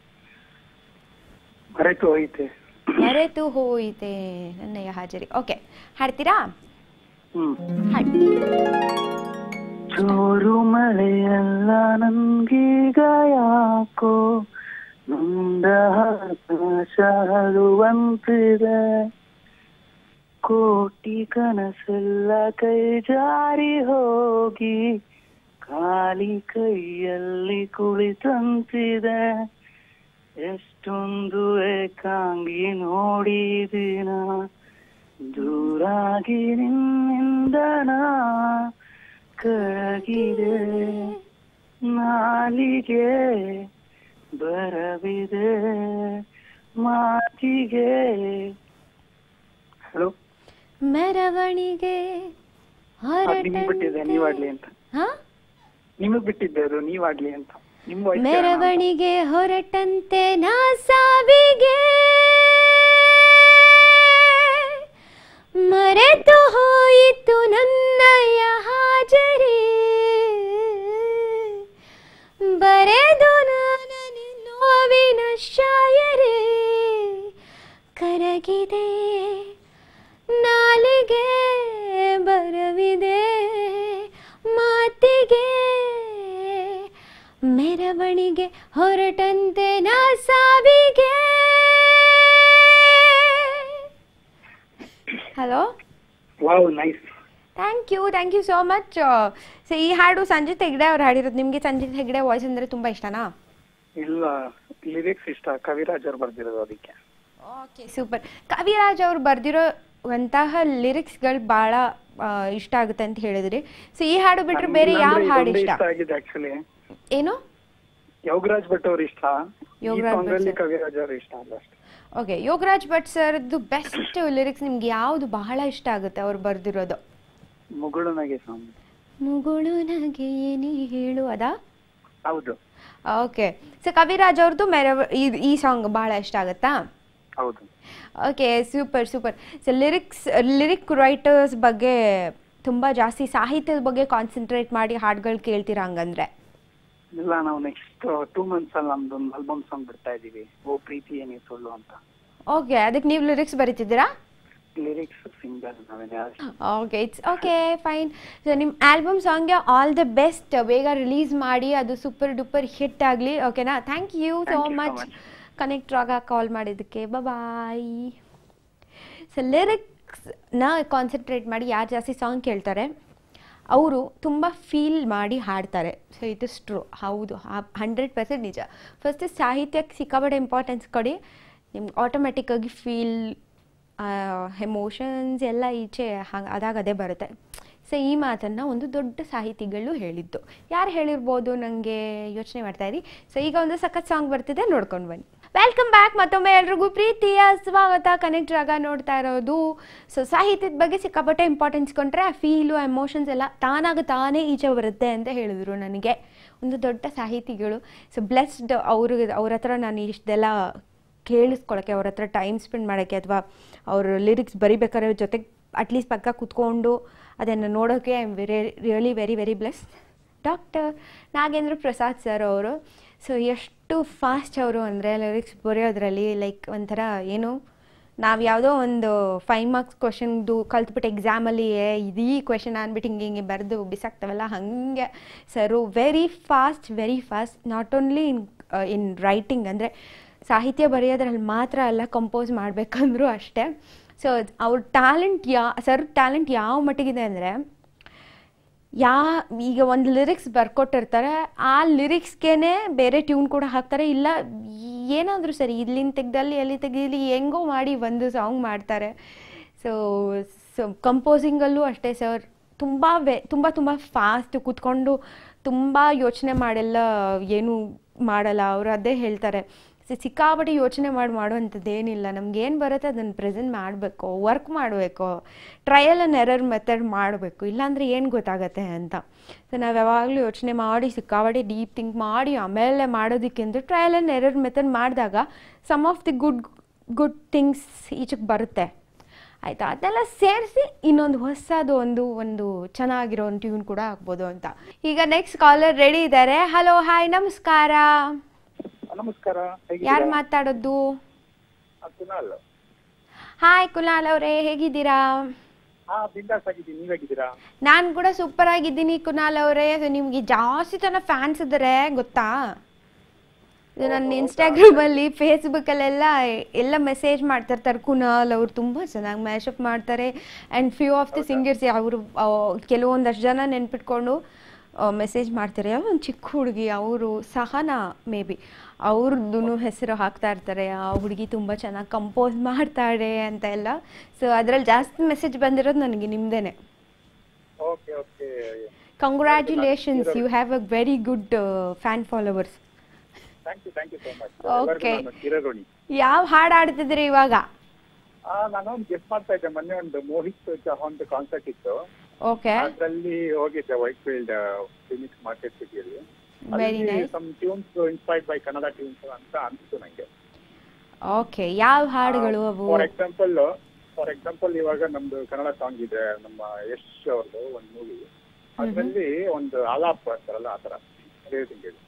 Speaker 4: ಮರೆತು ಹೋಯ್ತೆ
Speaker 1: ಮರೆತು ಹೋಯಿತೆ ನನ್ನಯ್ಯ ಹಾಜರಿ ಓಕೆ ಹಾಡ್ತೀರಾ
Speaker 4: ಹ್ಮ್
Speaker 1: ಹಾಡಿ
Speaker 4: ಚೋರು ಮಳೆಯಲ್ಲ ನನ್ಗೀಗ ಯಾಕೋ ನೊಂದ ಆಕಾಶ ಹರುವಂತಿದೆ ಕೋಟಿ ಕನಸೆಲ್ಲ ಕೈ ಜಾರಿ ಹೋಗಿ ಖಾಲಿ ಕೈಯಲ್ಲಿ ಕುಳಿತಂತಿದೆ ಎಷ್ಟೊಂದು ಏಕಾಂಗಿ ನೋಡಿದಿನ ದೂರಾಗಿ ನಿನ್ನಿಂದ ನಾ ಕರಗಿದೆ ನಾಲಿಗೆ ಬರವಿದೆ ಮಾತಿಗೆ ಹಲೋ
Speaker 1: ಮೆರವಣಿಗೆ
Speaker 4: ನಿಮಗ್ ಬಿಟ್ಟಿದ್ದೆ ನೀವ್ ಆಡ್ಲಿ ಅಂತ
Speaker 1: ಹಾ
Speaker 4: ನಿಮಗ್ ಬಿಟ್ಟಿದ್ದೆ ಅದು ನೀವ್ ಆಡ್ಲಿ ಅಂತ ನಿಮ್ voice ಕೇಳೋಣ ಅಂತ.
Speaker 1: ಮೆರವಣಿಗೆ ಹೊರಟಂತೆ ನಾ ಸಾವಿಗೆ ಮರೆತು ಹೋಯಿತು ನನ್ನಯ್ಯ ಹಾಜರಿ ಬರೆದು ನಾನು ನೋವಿನ ಶಾಯರೇ ಕರಗಿದೆ ನಾಲಿಗೆ ಬರವಿದೆ ಮಾತಿಗೆ ಮೆರವಣಿಗೆ ಹೊರಟಂತೆ ನಾ ಸಾವಿಗೆ hello
Speaker 4: wow nice
Speaker 1: thank you thank you so much so ಈ ಹಾಡು ಸಂಜಿತ್ ಹೆಗ್ಡೆ ಅವ್ರು ಹಾಡಿರೋದು ನಿಮಗೆ ಸಂಜಿತ್ ಹೆಗ್ಡೆ ವಾಯ್ಸ್ ಅಂದರೆ ತುಂಬ ಇಷ್ಟನಾ
Speaker 4: ಇಲ್ಲ ಲಿರಿಕ್ಸ್ ಇಷ್ಟ ಕವಿರಾಜ್ ಅವ್ರು ಬರ್ದಿರೋದು ಅದಕ್ಕೆ
Speaker 1: ಓಕೆ ಸೂಪರ್ ಕವಿರಾಜ್ ಅವ್ರು ಬರೆದಿರೋಂತಹ ಲಿರಿಕ್ಸ್ಗಳು ಭಾಳ ಇಷ್ಟ ಆಗುತ್ತೆ ಅಂತ ಹೇಳಿದ್ರಿ ಸೊ ಈ ಹಾಡು ಬಿಟ್ಟರೆ ಬೇರೆ ಯಾವ
Speaker 4: ನನ್ಗೆ
Speaker 1: ಹಾಡು
Speaker 4: ಇದೊಂದೇ
Speaker 1: ಇಷ್ಟ
Speaker 4: ಇಷ್ಟ ಆಗಿದೆ ಆಕ್ಚುಲಿ
Speaker 1: ಏನು
Speaker 4: ಯೋಗರಾಜ್ ಭಟ್ ಅವ್ರು ಇಷ್ಟ ಈ
Speaker 1: ಯೋಗರಾಜ್
Speaker 4: ಸಾಂಗ್
Speaker 1: ಭಟ್
Speaker 4: ಅಲ್ಲಿ
Speaker 1: sir.
Speaker 4: ಕವಿರಾಜ್ ಅವ್ರು ಇಷ್ಟ ಅಲ್ಲ ಅಷ್ಟೇ
Speaker 1: ಓಕೆ ಯೋಗರಾಜ್ ಭಟ್ ಸರ್ದು ಬೆಸ್ಟ್ ಲಿರಿಕ್ಸ್ ನಿಮ್ಗೆ ಯಾವುದು ಬಹಳ ಇಷ್ಟ ಆಗುತ್ತೆ ಅವ್ರು ಬರೆದಿರೋದು
Speaker 4: ಮುಗುಳುನಗೆ ಸಾಂಗ್
Speaker 1: ಮುಗುಳು ನಗೆ ನೀ ಹೇಳು ಅದಾ
Speaker 4: ಹೌದು
Speaker 1: ಓಕೆ ಸೊ ಕವಿರಾಜ್ ಅವ್ರದ್ದು ಮೇರೆ ಈ ಸಾಂಗ್ ಭಾಳ ಇಷ್ಟ ಆಗುತ್ತಾ
Speaker 4: ಹೌದು
Speaker 1: okay super super so lyrics lyric writers ಬಗ್ಗೆ ತುಂಬ ಜಾಸ್ತಿ ಸಾಹಿತ್ಯದ ಬಗ್ಗೆ ಕಾನ್ಸಂಟ್ರೇಟ್ ಮಾಡಿ ಹಾಡುಗಳು ಕೇಳ್ತೀರಾ ಹಂಗಂದ್ರೆ
Speaker 4: ಇಲ್ಲ ನಾವು ನೆಕ್ಸ್ಟ್ ಟೂ ಮಂತ್ಸ್ ಅಲ್ಲಿ ನಮ್ದು ಒಂದು ಆಲ್ಬಮ್ ಸಾಂಗ್ ಬಿಡ್ತಾ ಇದೀವಿ ಓ ಪ್ರೀತಿ ಏನೇ ಸುಳ್ಳು ಅಂತ
Speaker 1: ಓಕೆ ಅದಕ್ಕೆ ನೀವು ಲಿರಿಕ್ಸ್ ಬರೀತಿದ್ದೀರಾ
Speaker 4: ಲಿರಿಕ್ಸ್ ಸಿಂಗರ್ ನಾವೇನೇ
Speaker 1: okay it's okay fine so ನಿಮ್ಮ ಆಲ್ಬಮ್ ಸಾಂಗ್ಗೆ ಆಲ್ ದ ಬೆಸ್ಟ್ ಬೇಗ ರಿಲೀಸ್ ಮಾಡಿ ಅದು ಸೂಪರ್ ಡೂಪರ್ ಹಿಟ್ ಆಗಲಿ ಓಕೆನಾ thank you
Speaker 4: Thank
Speaker 1: so
Speaker 4: you so
Speaker 1: much
Speaker 4: much.
Speaker 1: Connect ಆಗ ಕಾಲ್ ಮಾಡಿದ್ದಕ್ಕೆ ಬಾಯ್ ಸೊ ಲಿರಿಕ್ಸ್ನ ಕಾನ್ಸಂಟ್ರೇಟ್ ಮಾಡಿ ಯಾರು ಜಾಸ್ತಿ ಸಾಂಗ್ ಕೇಳ್ತಾರೆ ಅವರು ತುಂಬ ಫೀಲ್ ಮಾಡಿ ಹಾಡ್ತಾರೆ ಸೊ ಇಟ್ ಇಸ್ ಟ್ರೂ ಹೌದು ಹಂಡ್ರೆಡ್ ಪರ್ಸೆಂಟ್ ನಿಜ ಫಸ್ಟ್ ಸಾಹಿತ್ಯಕ್ಕೆ ಸಿಕ್ಕಾಪಟ್ಟೆ ಇಂಪಾರ್ಟೆನ್ಸ್ ಕೊಡಿ ನಿಮ್ಗೆ ಆಟೋಮೆಟಿಕ್ಕಾಗಿ ಫೀಲ್ ಎಮೋಷನ್ಸ್ ಎಲ್ಲ ಈಚೆ ಹಂಗೆ ಅದಾಗ ಅದೇ ಬರುತ್ತೆ ಸೊ ಈ ಮಾತನ್ನು ಒಂದು ದೊಡ್ಡ ಸಾಹಿತಿಗಳು ಹೇಳಿದ್ದು ಯಾರು ಹೇಳಿರ್ಬೋದು ನನಗೆ ಯೋಚನೆ ಮಾಡ್ತಾ ಇರಿ ಸೊ ಈಗ ಒಂದು ಸಖತ್ ಸಾಂಗ್ ಬರ್ತಿದೆ ನೋಡ್ಕೊಂಡು ಬನ್ನಿ ವೆಲ್ಕಮ್ ಬ್ಯಾಕ್ ಮತ್ತೊಮ್ಮೆ ಎಲ್ರಿಗೂ ಪ್ರೀತಿಯ ಸ್ವಾಗತ ಕನೆಕ್ಟ್ ಆಗ ನೋಡ್ತಾ ಇರೋದು ಸೊ ಸಾಹಿತ್ಯದ ಬಗ್ಗೆ ಸಿಕ್ಕಾಪಟ್ಟೆ ಇಂಪಾರ್ಟೆನ್ಸ್ ಕೊಟ್ಟರೆ ಆ ಫೀಲು ಎಮೋಷನ್ಸ್ ಎಲ್ಲ ತಾನಾಗ ತಾನೇ ಈಚೆ ಬರುತ್ತೆ ಅಂತ ಹೇಳಿದ್ರು ನನಗೆ ಒಂದು ದೊಡ್ಡ ಸಾಹಿತಿಗಳು ಸೊ ಬ್ಲೆಸ್ಡ್ ಅವ್ರಿಗೆ ಅವ್ರ ಹತ್ರ ನಾನು ಇಷ್ಟೆಲ್ಲ ಕೇಳಿಸ್ಕೊಳಕ್ಕೆ ಅವ್ರ ಹತ್ರ ಟೈಮ್ ಸ್ಪೆಂಡ್ ಮಾಡೋಕ್ಕೆ ಅಥವಾ ಅವ್ರ ಲಿರಿಕ್ಸ್ ಬರಿಬೇಕಾದ್ರೆ ಜೊತೆಗೆ ಅಟ್ಲೀಸ್ಟ್ ಪಕ್ಕ ಕೂತ್ಕೊಂಡು ಅದನ್ನು ನೋಡೋಕ್ಕೆ I am very really very very bless doctor Nagendra Prasad sir ಅವರು ಸೊ ಎಷ್ಟು ಫಾಸ್ಟ್ ಅವರು ಅಂದರೆ ಲಿರಿಕ್ಸ್ ಬರೆಯೋದ್ರಲ್ಲಿ ಲೈಕ್ ಒಂಥರ ಏನು ನಾವು ಯಾವುದೋ ಒಂದು ಫೈವ್ ಮಾರ್ಕ್ಸ್ ಕ್ವಶನ್ದು ಕಲ್ತ್ಬಿಟ್ಟು ಎಕ್ಸಾಮಲ್ಲಿ ಇದೀ ಕ್ವೆಶನ್ ಅಂದ್ಬಿಟ್ಟು ಹಿಂಗೆ ಹಿಂಗೆ ಬರೆದು ಬಿಸಾಕ್ತವಲ್ಲ ಹಾಗೆ sir very fast very fast not only in in writing ಅಂದರೆ ಸಾಹಿತ್ಯ ಬರೆಯೋದ್ರಲ್ಲಿ ಮಾತ್ರ ಅಲ್ಲ ಕಂಪೋಸ್ ಮಾಡಬೇಕಂದ್ರೂ ಅಷ್ಟೇ ಸೊ ಅವ್ರ ಟ್ಯಾಲೆಂಟ್ ಯಾ ಸರ್ ಟ್ಯಾಲೆಂಟ್ ಯಾವ ಮಟ್ಟಿಗಿದೆ ಅಂದರೆ ಯಾ ಈಗ ಒಂದು ಲಿರಿಕ್ಸ್ ಬರ್ಕೊಟ್ಟಿರ್ತಾರೆ ಆ ಲಿರಿಕ್ಸ್ಗೇನೆ ಬೇರೆ ಟ್ಯೂನ್ ಕೂಡ ಹಾಕ್ತಾರೆ ಇಲ್ಲ ಏನಾದರೂ ಸರಿ ಇಲ್ಲಿಂದ ತೆಗ್ದಲ್ಲಿ ಎಲ್ಲಿ ತೆಗ್ದಿಲ್ಲಿ ಹೆಂಗೋ ಮಾಡಿ ಒಂದು ಸಾಂಗ್ ಮಾಡ್ತಾರೆ ಸೊ ಸೊ ಕಂಪೋಸಿಂಗಲ್ಲೂ ಅಷ್ಟೇ ಸರ್ ತುಂಬ ವೆ ತುಂಬ ತುಂಬ ಫಾಸ್ಟ್ ಕೂತ್ಕೊಂಡು ತುಂಬ ಯೋಚನೆ ಮಾಡೆಲ್ಲ ಏನು ಮಾಡಲ್ಲ ಅವರು ಅದೇ ಹೇಳ್ತಾರೆ ಸಿ- ಸಿಕ್ಕಾಪಟ್ಟೆ ಯೋಚನೆ ಮಾಡಿ ಮಾಡುವಂಥದ್ದು ಏನಿಲ್ಲ ನಮ್ಗೆ ಏನು ಬರುತ್ತೆ ಅದನ್ನು ಪ್ರೆಸೆಂಟ್ ಮಾಡಬೇಕು ವರ್ಕ್ ಮಾಡಬೇಕು ಟ್ರಯಲ್ ಆ್ಯಂಡ್ ಎರರ್ ಮೆಥಡ್ ಮಾಡಬೇಕು ಇಲ್ಲಾಂದರೆ ಏನು ಗೊತ್ತಾಗತ್ತೆ ಅಂತ ಸೊ ನಾವು ಯಾವಾಗಲೂ ಯೋಚನೆ ಮಾಡಿ ಸಿಕ್ಕಾಪಟ್ಟೆ ಡೀಪ್ ಥಿಂಕ್ ಮಾಡಿ ಆಮೇಲೆ ಮಾಡೋದಕ್ಕಿಂತ ಟ್ರಯಲ್ ಆ್ಯಂಡ್ ಎರರ್ ಮೆಥಡ್ ಮಾಡಿದಾಗ some of the good good things ಈಚೆಗೆ ಬರುತ್ತೆ ಆಯಿತಾ ಅದನ್ನೆಲ್ಲ ಸೇರಿಸಿ ಇನ್ನೊಂದು ಹೊಸದು ಒಂದು ಒಂದು ಚೆನ್ನಾಗಿರೋ ಒಂದು ಟ್ಯೂನ್ ಕೂಡ ಆಗ್ಬೋದು ಅಂತ ಈಗ ನೆಕ್ಸ್ಟ್ ಕಾಲರ್ ರೆಡಿ ಇದ್ದಾರೆ ಹಲೋ ಹಾಯ್ ನಮಸ್ಕಾರ
Speaker 4: ನಮಸ್ಕಾರ
Speaker 1: ಯಾರು ಮಾತಾಡೋದು
Speaker 4: ಕುನಾಲ್
Speaker 1: ಹಾಯ್ ಕುಲಾಲ್ ಅವರೇ ಹೇಗಿದ್ದೀರಾ
Speaker 4: ಹಾ ಬಿಂದಾಸ್ ಆಗಿದ್ದೀನಿ ನೀವ್ ಹೇಗಿದ್ದೀರಾ
Speaker 1: ನಾನು ಕೂಡ ಸೂಪರ್ ಆಗಿದ್ದೀನಿ ಕುನಾಲ್ ಅವರೇ ನಿಮಗೆ ಜಾಸ್ತಿ ಜನ ಫ್ಯಾನ್ಸ್ ಇದ್ದಾರೆ ಗೊತ್ತಾ ಇದು ನನ್ನ ಇನ್ಸ್ಟಾಗ್ರಾಮಲ್ಲಿ ಫೇಸ್ಬುಕ್ಕಲ್ಲೆಲ್ಲ ಎಲ್ಲ ಮೆಸೇಜ್ ಮಾಡ್ತಿರ್ತಾರೆ ಕುನಾಲ್ ಅವ್ರು ತುಂಬ ಚೆನ್ನಾಗಿ ಮ್ಯಾಶಪ್ ಮಾಡ್ತಾರೆ and few of the singers ಅವರು ಕೆಲವೊಂದಷ್ಟು ಜನ ನೆನ್ಪಿಟ್ಕೊಂಡು ಮೆಸೇಜ್ ಮಾಡ್ತಾರೆ ಯಾವ ಒಂದು ಚಿಕ್ಕ ಹುಡುಗಿ ಅವರು ಸಹನಾ ಮೇ ಬಿ ಅವ್ರದ್ದು ಹೆಸರು ಹಾಕ್ತಾ ಇರ್ತಾರೆ ಆ ಹುಡುಗಿ ತುಂಬ ಚೆನ್ನಾಗಿ ಕಂಪೋಸ್ ಮಾಡ್ತಾಳೆ ಅಂತ ಎಲ್ಲ ಸೊ ಅದರಲ್ಲಿ ಜಾಸ್ತಿ ಮೆಸೇಜ್ ಬಂದಿರೋದು ನನಗೆ ನಿಮ್ಮದೇನೆ
Speaker 4: okay okay
Speaker 1: congratulations you have a very good fan followers
Speaker 4: thank you thank you so much
Speaker 1: Okay.
Speaker 4: ಕಿರರೋಣಿ
Speaker 1: ಯಾವ ಹಾಡು ಆಡ್ತಿದ್ರಿ ಇವಾಗ
Speaker 4: ಆ ನಾನು ಒಂದು ಗೆಸ್ಟ್ ಮಾಡ್ತಾ ಇದ್ದೆ ಮೊನ್ನೆ ಒಂದು ಮೋಹಿತ್ ಚೌಹಾನ್ ಕಾನ್ಸರ್ಟ್ ಇತ್ತು
Speaker 1: ಓಕೆ
Speaker 4: ಅದ್ರಲ್ಲಿ ಹೋಗಿದ್ದೆ ವೈಟ್ ಫೀಲ್ಡ್ ಫಿನಿಕ್ಸ್ ಮಾರ್ಕೆಟ್ ಸಿಟಿಯಲ್ಲಿ
Speaker 1: Very nice.
Speaker 4: Some tunes inspired by Kannada tunes ಅಂತ ಅನ್ಸ್ತು ನಂಗೆ
Speaker 1: ಓಕೆ ಯಾವ ಹಾಡುಗಳು ಅವು
Speaker 4: ಫಾರ್ ಎಕ್ಸಾಂಪಲ್ ಫಾರ್ ಎಕ್ಸಾಂಪಲ್ ಇವಾಗ ನಮ್ದು ಕನ್ನಡ ಸಾಂಗ್ ಇದೆ ನಮ್ಮ ಯಶ್ ಅವ್ರದ್ದು ಒಂದು ಮೂವಿ ಅದ್ರಲ್ಲಿ ಒಂದು ಆಲಾಪ್ ಅಂತಾರಲ್ಲ ಆತರ ಹೇಳ್ತೀನಿ ಕೇಳಿ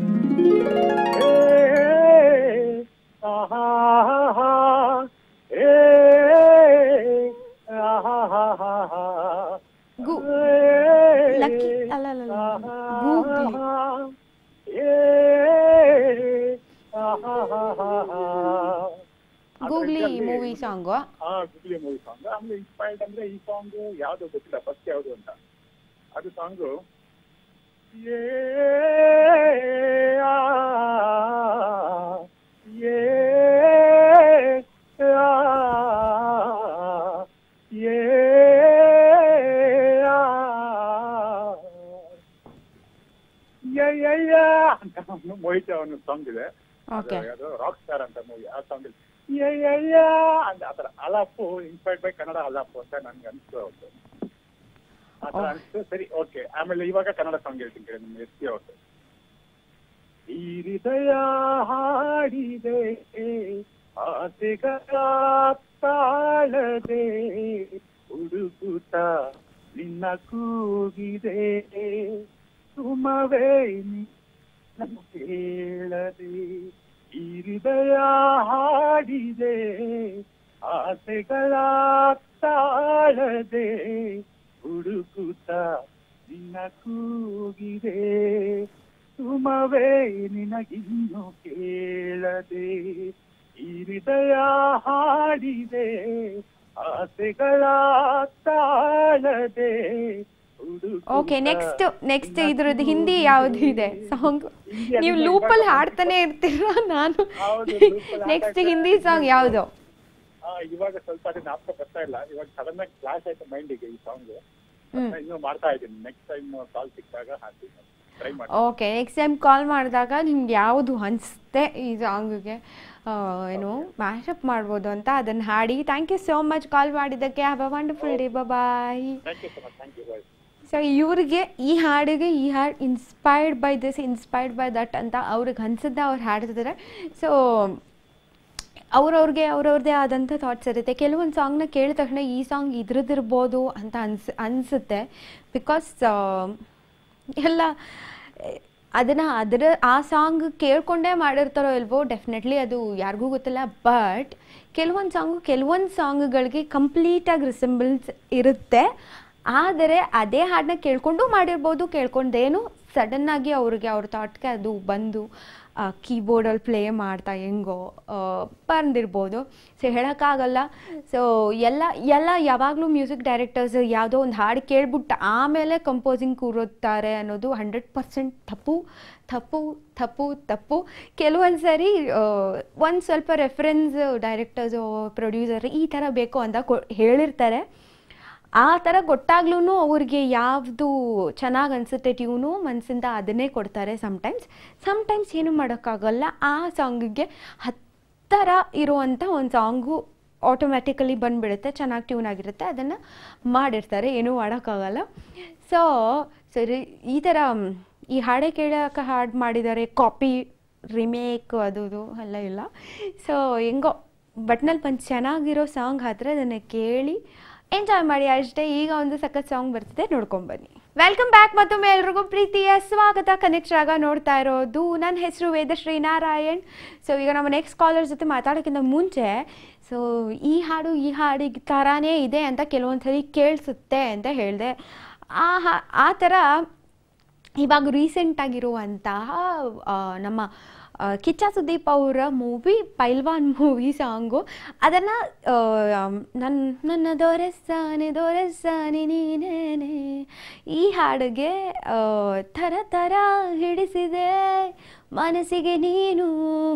Speaker 1: ಗು ಲಕ್ಕಿ ಅಲ್ಲ ಅಲ್ಲ ಅಲ್ಲ. ಗೂಗ್ಲಿ ಗೂಗ್ಲಿ
Speaker 4: ಅದ್ರಲ್ಲಿ
Speaker 1: ಮೂವಿ
Speaker 4: ಒಂದು-
Speaker 1: ಸಾಂಗು
Speaker 4: ಆ ಗುಗ್ಲಿ ಮೂವಿ ಸಾಂಗ್ ಆಮೇಲೆ ಇನ್ಸ್ಪೈರ್ಡ್ ಅಂದ್ರೆ ಈ ಸಾಂಗ್ ಯಾವ್ದು ಗೊತ್ತಿಲ್ಲ ಫಸ್ಟ್ ಯಾವ್ದು ಅಂತ ಅದು ಸಾಂಗು ಏ ಆ, ಏ ಆ, ಏ ಆ, ಯಾ, ಯಾ, ಯಾ ಅಂತ ಒಂದು ಮೋಹಿತ್ ಅವನ ಸಾಂಗ್ ಇದೆ
Speaker 1: ಓಕೆ
Speaker 4: ಅದು ರಾಕ್ ಸ್ಟಾರ್ ಅಂತ ಮೂವಿ ಆ ಸಾಂಗ್ ಯಾ ಯಾ ಯಾ ಅಂತ ಆತರ ಅಲಾಪು ಇನ್ಸ್ಪೈರ್ಡ್ ಬೈ ಕನ್ನಡ ಅಲಾಪು ಅಂತ ನನ್ಗೆ ಅನ್ಸ್ತು ಅವತ್ತು ಆತರ
Speaker 1: Oh.
Speaker 4: ಅನ್ಸ್ತು ಸರಿ ಓಕೆ ಆಮೇಲೆ ಇವಾಗ ಕನ್ನಡ ಸಾಂಗ್ ಹೇಳ್ತೀನಿ ಕೇಳಿ ನಿಮ್ಮ ಎಸ್ ಪಿ ಅವ್ರದ್ದು ಈ ಹೃದಯ ಹಾಡಿದೆ ಆಸೆಗಳ ತಾಳದೆ ಹುಡುಕುತ್ತ ನಿನ್ನ ಕೂಗಿದೆ ಸುಮವೇ ನೀನು ಕೇಳದೆ ಈ ಹೃದಯ ಹಾಡಿದೆ ಆಸೆಗಳ ತಾಳದೆ ಹುಡುಕುತ್ತ ನಿನ್ನ ಕೂಗಿದೆ ಸುಮವೇ ನಿನಗಿನ್ನು ಕೇಳದೆ ಈ ಹೃದಯ ಹಾಡಿದೆ ಆಸೆಗಳ ತಾಳದೆ ಹುಡುಕುತ್ತ
Speaker 1: ಓಕೆ ನೆಕ್ಸ್ಟ್ ನೆಕ್ಸ್ಟ್
Speaker 4: ನಿನ್ನ
Speaker 1: ಇದ್ರದ್ದು ಹಿಂದಿ ಯಾವ್ದು ಇದೆ ಸಾಂಗ್
Speaker 4: ಹಿಂದಿ
Speaker 1: ನೀವು
Speaker 4: ಅಲ್ಲಿ
Speaker 1: ಲೂಪಲ್ಲಿ
Speaker 4: ಇವಾಗ
Speaker 1: ಹಾಡ್ತಾನೆ ಇರ್ತೀರಾ ನಾನು
Speaker 4: ಹೌದು, loop ಅಲ್ಲಿ
Speaker 1: ನೆಕ್ಸ್ಟ್
Speaker 4: ಹಾಡ್ತಾ
Speaker 1: ಹಿಂದಿ
Speaker 4: ಇರ್ತಾರೆ.
Speaker 1: ಸಾಂಗ್ ಯಾವುದು
Speaker 4: ಆ, ಇವಾಗ ಸ್ವಲ್ಪ ಅದು ಜ್ಞಾಪಕ ಬರ್ತಾ ಇಲ್ಲ ಇವಾಗ ಸಡನ್ ಆಗಿ ಫ್ಲಾಶ್ ಆಯ್ತು ಮೈಂಡಿಗೆ ಈ ಸಾಂಗ್
Speaker 1: ಹ್ಮ್.
Speaker 4: ಇನ್ನು ಮಾಡ್ತಾ ಇದ್ದೀನಿ ನೆಕ್ಸ್ಟ್ ಟೈಮ್ ಕಾಲ್ ಸಿಕ್ಕಾಗ ಹಾಡ್ತೀನಿ ಟ್ರೈ ಮಾಡಿ
Speaker 1: ಓಕೆ ನೆಕ್ಸ್ಟ್ ಟೈಮ್ ಕಾಲ್ ಮಾಡಿದಾಗ ನಿಮ್ಗೆ ಯಾವುದು ಅನಿಸುತ್ತೆ ಈ ಸಾಂಗಿಗೆ ಏನು ಮ್ಯಾಶಪ್ ಮಾಡ್ಬೋದು ಅಂತ ಅದನ್ನು ಹಾಡಿ thank you so much call ಮಾಡಿದ್ದಕ್ಕೆ have a wonderful day bye
Speaker 4: thank you so much thank you bye
Speaker 1: so ಇವ್ರಿಗೆ ಈ ಹಾಡಿಗೆ ಈ ಹಾಡು inspired by this inspired by that ಅಂತ ಅವ್ರಿಗೆ ಅನ್ಸಿದ್ದ ಅವ್ರು ಹಾಡ್ತಿದ್ದಾರೆ ಸೊ ಅವ್ರವ್ರಿಗೆ ಅವ್ರವ್ರದ್ದೇ ಆದಂಥ ಥಾಟ್ಸ್ ಇರುತ್ತೆ ಕೆಲವೊಂದು ಸಾಂಗ್ನ ಕೇಳಿದ ತಕ್ಷಣ ಈ ಸಾಂಗ್ ಇದ್ರದ್ದಿರ್ಬೋದು ಅಂತ ಅನ್ಸ್ ಅನಿಸುತ್ತೆ ಬಿಕಾಸ್ ಎಲ್ಲ ಅದನ್ನು ಅದರ ಆ ಸಾಂಗ್ ಕೇಳ್ಕೊಂಡೇ ಮಾಡಿರ್ತಾರೋ ಇಲ್ವೋ ಡೆಫಿನೆಟ್ಲಿ ಅದು ಯಾರಿಗೂ ಗೊತ್ತಿಲ್ಲ ಬಟ್ ಕೆಲವೊಂದು ಸಾಂಗು ಕೆಲವೊಂದು ಸಾಂಗ್ಗಳಿಗೆ ಕಂಪ್ಲೀಟಾಗಿ ರಿಸೆಂಬಲ್ಸ್ ಇರುತ್ತೆ ಆದರೆ ಅದೇ ಹಾಡನ್ನ ಕೇಳ್ಕೊಂಡು ಮಾಡಿರ್ಬೋದು ಕೇಳ್ಕೊಂಡೇನು ಸಡನ್ನಾಗಿ ಅವ್ರಿಗೆ ಅವ್ರ ಥಾಟ್ಗೆ ಅದು ಬಂದು ಕೀಬೋರ್ಡಲ್ಲಿ ಪ್ಲೇ ಮಾಡ್ತಾ ಹೆಂಗೋ ಆ, ಬಂದಿರ್ಬೋದು ಸೊ ಹೇಳೋಕ್ಕಾಗಲ್ಲ ಸೊ ಎಲ್ಲ ಎಲ್ಲ ಯಾವಾಗಲೂ ಮ್ಯೂಸಿಕ್ ಡೈರೆಕ್ಟರ್ಸ್ ಯಾವುದೋ ಒಂದು ಹಾಡು ಕೇಳ್ಬಿಟ್ಟು ಆಮೇಲೆ ಕಂಪೋಸಿಂಗ್ ಕೂರುತ್ತಾರೆ ಅನ್ನೋದು ಹಂಡ್ರೆಡ್ ಪರ್ಸೆಂಟ್ ತಪ್ಪು ತಪ್ಪು ತಪ್ಪು ತಪ್ಪು ಕೆಲವೊಂದು ಸರಿ ಒಂದು ಸ್ವಲ್ಪ ರೆಫರೆನ್ಸ್ ಡೈರೆಕ್ಟರ್ಸು ಪ್ರೊಡ್ಯೂಸರ್ ಈ ಥರ ಬೇಕು ಅಂತ ಕೊ ಹೇಳಿರ್ತಾರೆ ಆ ಥರ ಕೊಟ್ಟಾಗ್ಲೂ ಅವ್ರಿಗೆ ಯಾವುದು ಚೆನ್ನಾಗಿ ಅನಿಸುತ್ತೆ ಟ್ಯೂನು ಮನಸ್ಸಿಂದ ಅದನ್ನೇ ಕೊಡ್ತಾರೆ ಸಮ್ಟೈಮ್ಸ್ ಸಮ್ಟೈಮ್ಸ್ ಏನು ಮಾಡೋಕ್ಕಾಗಲ್ಲ ಆ ಸಾಂಗಿಗೆ ಹತ್ತರ ಇರುವಂಥ ಒಂದು ಸಾಂಗು ಆಟೋಮ್ಯಾಟಿಕಲಿ ಬಂದುಬಿಡುತ್ತೆ ಚೆನ್ನಾಗಿ ಟ್ಯೂನ್ ಆಗಿರುತ್ತೆ ಅದನ್ನು ಮಾಡಿರ್ತಾರೆ ಏನೂ ಮಾಡೋಕ್ಕಾಗಲ್ಲ ಸೊ ಸರಿ ಈ ಥರ ಮ್, ಈ ಹಾಡೇ ಕೇಳೋಕೆ ಹಾಡು ಮಾಡಿದ್ದಾರೆ ಕಾಪಿ ರಿಮೇಕ್ ಅದು ಇದು ಎಲ್ಲ ಇಲ್ಲ ಸೊ ಹೆಂಗೋ ಬಟ್ನಲ್ಲಿ ಬಂದು ಚೆನ್ನಾಗಿರೋ ಸಾಂಗ್ ಹತ್ರ ಅದನ್ನು ಕೇಳಿ ಎಂಜಾಯ್ ಮಾಡಿ ಅಷ್ಟೇ ಈಗ ಒಂದು ಸಖತ್ ಸಾಂಗ್ ಬರ್ತಿದೆ ನೋಡ್ಕೊಂಬನ್ನಿ ವೆಲ್ಕಮ್ ಬ್ಯಾಕ್ ಮತ್ತೊಮ್ಮೆ ಎಲ್ರಿಗೂ ಪ್ರೀತಿಯ ಸ್ವಾಗತ ಕನೆಕ್ಟ್ ಆಗ ನೋಡ್ತಾ ಇರೋದು ನನ್ನ ಹೆಸರು ವೇದಶ್ರೀ ನಾರಾಯಣ್ ಸೊ ಈಗ ನಮ್ಮ ನೆಕ್ಸ್ಟ್ ಕಾಲರ್ ಜೊತೆ ಮಾತಾಡೋಕ್ಕಿಂತ ಮುಂಚೆ ಸೊ ಈ ಹಾಡು ಈ ಹಾಡಿಗೆ ಥರಾನೇ ಇದೆ ಅಂತ ಕೆಲವೊಂದು ಸರಿ ಕೇಳಿಸುತ್ತೆ ಅಂತ ಹೇಳಿದೆ ಆ ಹಾ ಆ ಥರ ಇವಾಗ ರೀಸೆಂಟ್ ಆಗಿರುವಂತಹ ಆ, ನಮ್ಮ ಆ, ಕಿಚ್ಚ ಸುದೀಪ್ ಅವರ ಮೂವಿ ಪೈಲ್ವಾನ್ ಮೂವಿ ಸಾಂಗು ಅದನ್ನು ನನ್ನ ನನ್ನ ದೊರೆಸಾನೆ ದೊರೆಸಾನೆ ನೀನೇನೆ ಈ ಹಾಡಿಗೆ ಆ, ಥರ ಥರ ಹಿಡಿಸಿದೆ ಮನಸ್ಸಿಗೆ ನೀನು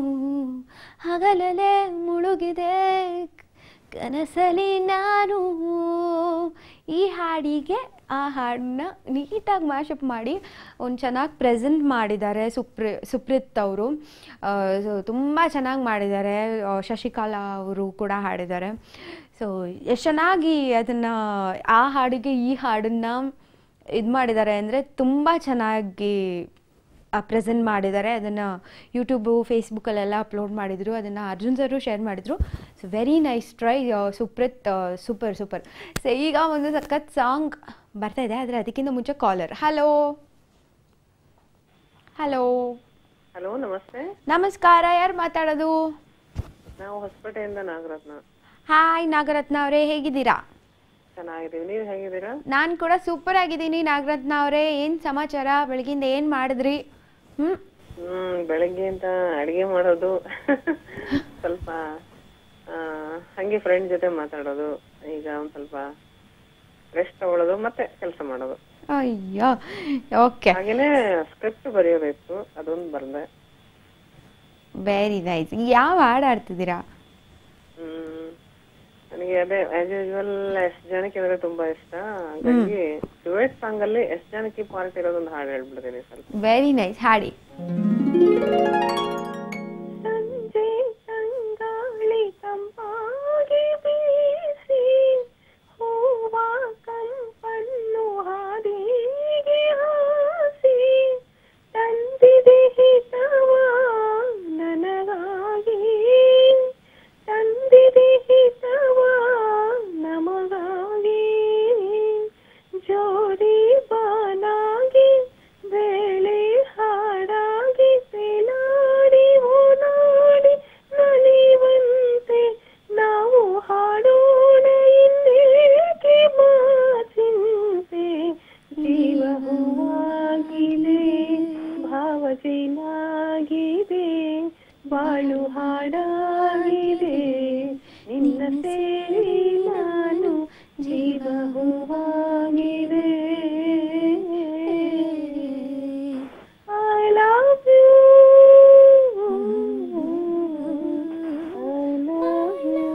Speaker 1: ಹಗಲಲೆ ಮುಳುಗಿದೆ ಕನಸಲಿ ನಾನು ಈ ಹಾಡಿಗೆ ಆ ಹಾಡನ್ನ ನೀಟಾಗಿ ಮ್ಯಾಶಪ್ ಮಾಡಿ ಒಂದು ಚೆನ್ನಾಗಿ ಪ್ರೆಸೆಂಟ್ ಮಾಡಿದ್ದಾರೆ ಸುಪ್ರಿ ಸುಪ್ರೀತ್ ಅವರು ಸೊ ತುಂಬ ಚೆನ್ನಾಗಿ ಮಾಡಿದ್ದಾರೆ ಆ, ಶಶಿಕಲಾ ಅವರು ಕೂಡ ಹಾಡಿದ್ದಾರೆ ಸೊ ಎಷ್ಟು ಚೆನ್ನಾಗಿ ಅದನ್ನು ಆ ಹಾಡಿಗೆ ಈ ಹಾಡನ್ನು ಇದು ಮಾಡಿದ್ದಾರೆ ಅಂದರೆ ತುಂಬ ಚೆನ್ನಾಗಿ ಪ್ರೆಸೆಂಟ್ ಮಾಡಿದ್ದಾರೆ ಅದನ್ನು ಯೂಟ್ಯೂಬು ಫೇಸ್ಬುಕ್ಕಲ್ಲೆಲ್ಲ ಅಪ್ಲೋಡ್ ಮಾಡಿದರು ಅದನ್ನು ಅರ್ಜುನ್ ಸರು ಶೇರ್ ಮಾಡಿದರು so very nice try Supreeth super super so ಈಗ ಒಂದು ಸಖತ್ ಸಾಂಗ್ ಬರ್ತಾ ಇದೆ ಆದರೆ ಅದಕ್ಕಿಂತ ಮುಂಚೆ ಕಾಲರ್ ಹಲೋ ಹಲೋ
Speaker 2: ಹಲೋ ನಮಸ್ತೆ
Speaker 1: ನಮಸ್ಕಾರ ಯಾರು ಮಾತಾಡೋದು
Speaker 2: ನಾವು ಹೊಸಪೇಟೆಯಿಂದ ನಾಗರತ್ನ
Speaker 1: ಹಾಯ್ ನಾಗರತ್ನ ಅವರೇ ಹೇಗಿದ್ದೀರಾ
Speaker 2: ಚೆನ್ನಾಗಿದ್ದೀವಿ ನೀವು ಹೇಗಿದ್ದೀರಾ
Speaker 1: ನಾನು ಕೂಡ ಸೂಪರ್ ಆಗಿದ್ದೀನಿ ನಾಗರತ್ನ ಅವರೇ ಏನು ಸಮಾಚಾರ ಬೆಳಗಿಂದ ಏನು ಮಾಡಿದ್ರಿ ಹ್ಞೂ
Speaker 2: ಹ್ಮ್ ಬೆಳಗ್ಗೆ ಅಂತ ಅಡಿಗೆ ಮಾಡೋದು ಸ್ವಲ್ಪ ಆ, ಹಂಗೆ ಫ್ರೆಂಡ್ ಜೊತೆ ಮಾತಾಡೋದು ಈಗ ಒಂದ್ ಸ್ವಲ್ಪ ರೆಸ್ಟ್ ತಗೊಳ್ಳೋದು ಮತ್ತೆ ಕೆಲಸ ಮಾಡೋದು
Speaker 1: ಅಯ್ಯೋ ಓಕೆ
Speaker 2: ಹಾಗೇನೆ ಸ್ಕ್ರಿಪ್ಟ್ ಬರೆಯೋದಿತ್ತು ಅದೊಂದು ಬರ್ದೆ
Speaker 1: ವೆರಿ ನೈಸ್ ಯಾವ ಹಾಡು ಆಡ್ತಿದ್ದೀರಾ
Speaker 2: ಹ್ಮ್ ನನಗೆ ಅದೇ ಆಸ್ ಯೂಶುವಲ್ ಎಸ್ ಜಾನಕಿ ಅಂದ್ರೆ ತುಂಬಾ ಇಷ್ಟ ಹಾಗಾಗಿ ಡುವೆಟ್ ಸಾಂಗ್ ಅಲ್ಲಿ ಎಸ್ ಜಾನಕಿ ಪಾರ್ಟ್ ಇರೋದೊಂದು ಹಾಡು ಹೇಳ್ಬಿಡ್ತೀನಿ ಸ್ವಲ್ಪ
Speaker 1: ವೆರಿ ನೈಸ್ ಹಾಡಿ
Speaker 2: ಸಂಜೆ ತಂಗಾಳಿ ತಂಪಾಗಿ ಬೀಸಿ ಹೂವ ಕಂಪನ್ನು ಹಾದಿಗೆ ಹಾಸಿ ತಂದಿದೆ ಹಿತವ ನನಗಾಗಿ ತಂದಿದೆ ಹಿತವ ನಮಗಾಗಿ ಜೋಡಿ ಬಾನಾಗಿ ಬೇಳೆ ಹಾಡಾಗಿ ತೇಲಾಡಿ ಓಡಾಡಿ ನಲಿವಂತೆ ನಾವು ಹಾಡೋಣ ಇನ್ನೇಕೆ ಮಾಚಿಂತೆ ಜೀವ ಹೂವಾಗಿದೆ ಭಾವಜೀನಾಗಿದೆ ಬಾಳು ಹಾಡಾಗಿದೆ ನಿನ್ನ ಸೇರಿ ನಾನು ಜೀವ ಹೂವಾಗಿದೆ I love you. I love you.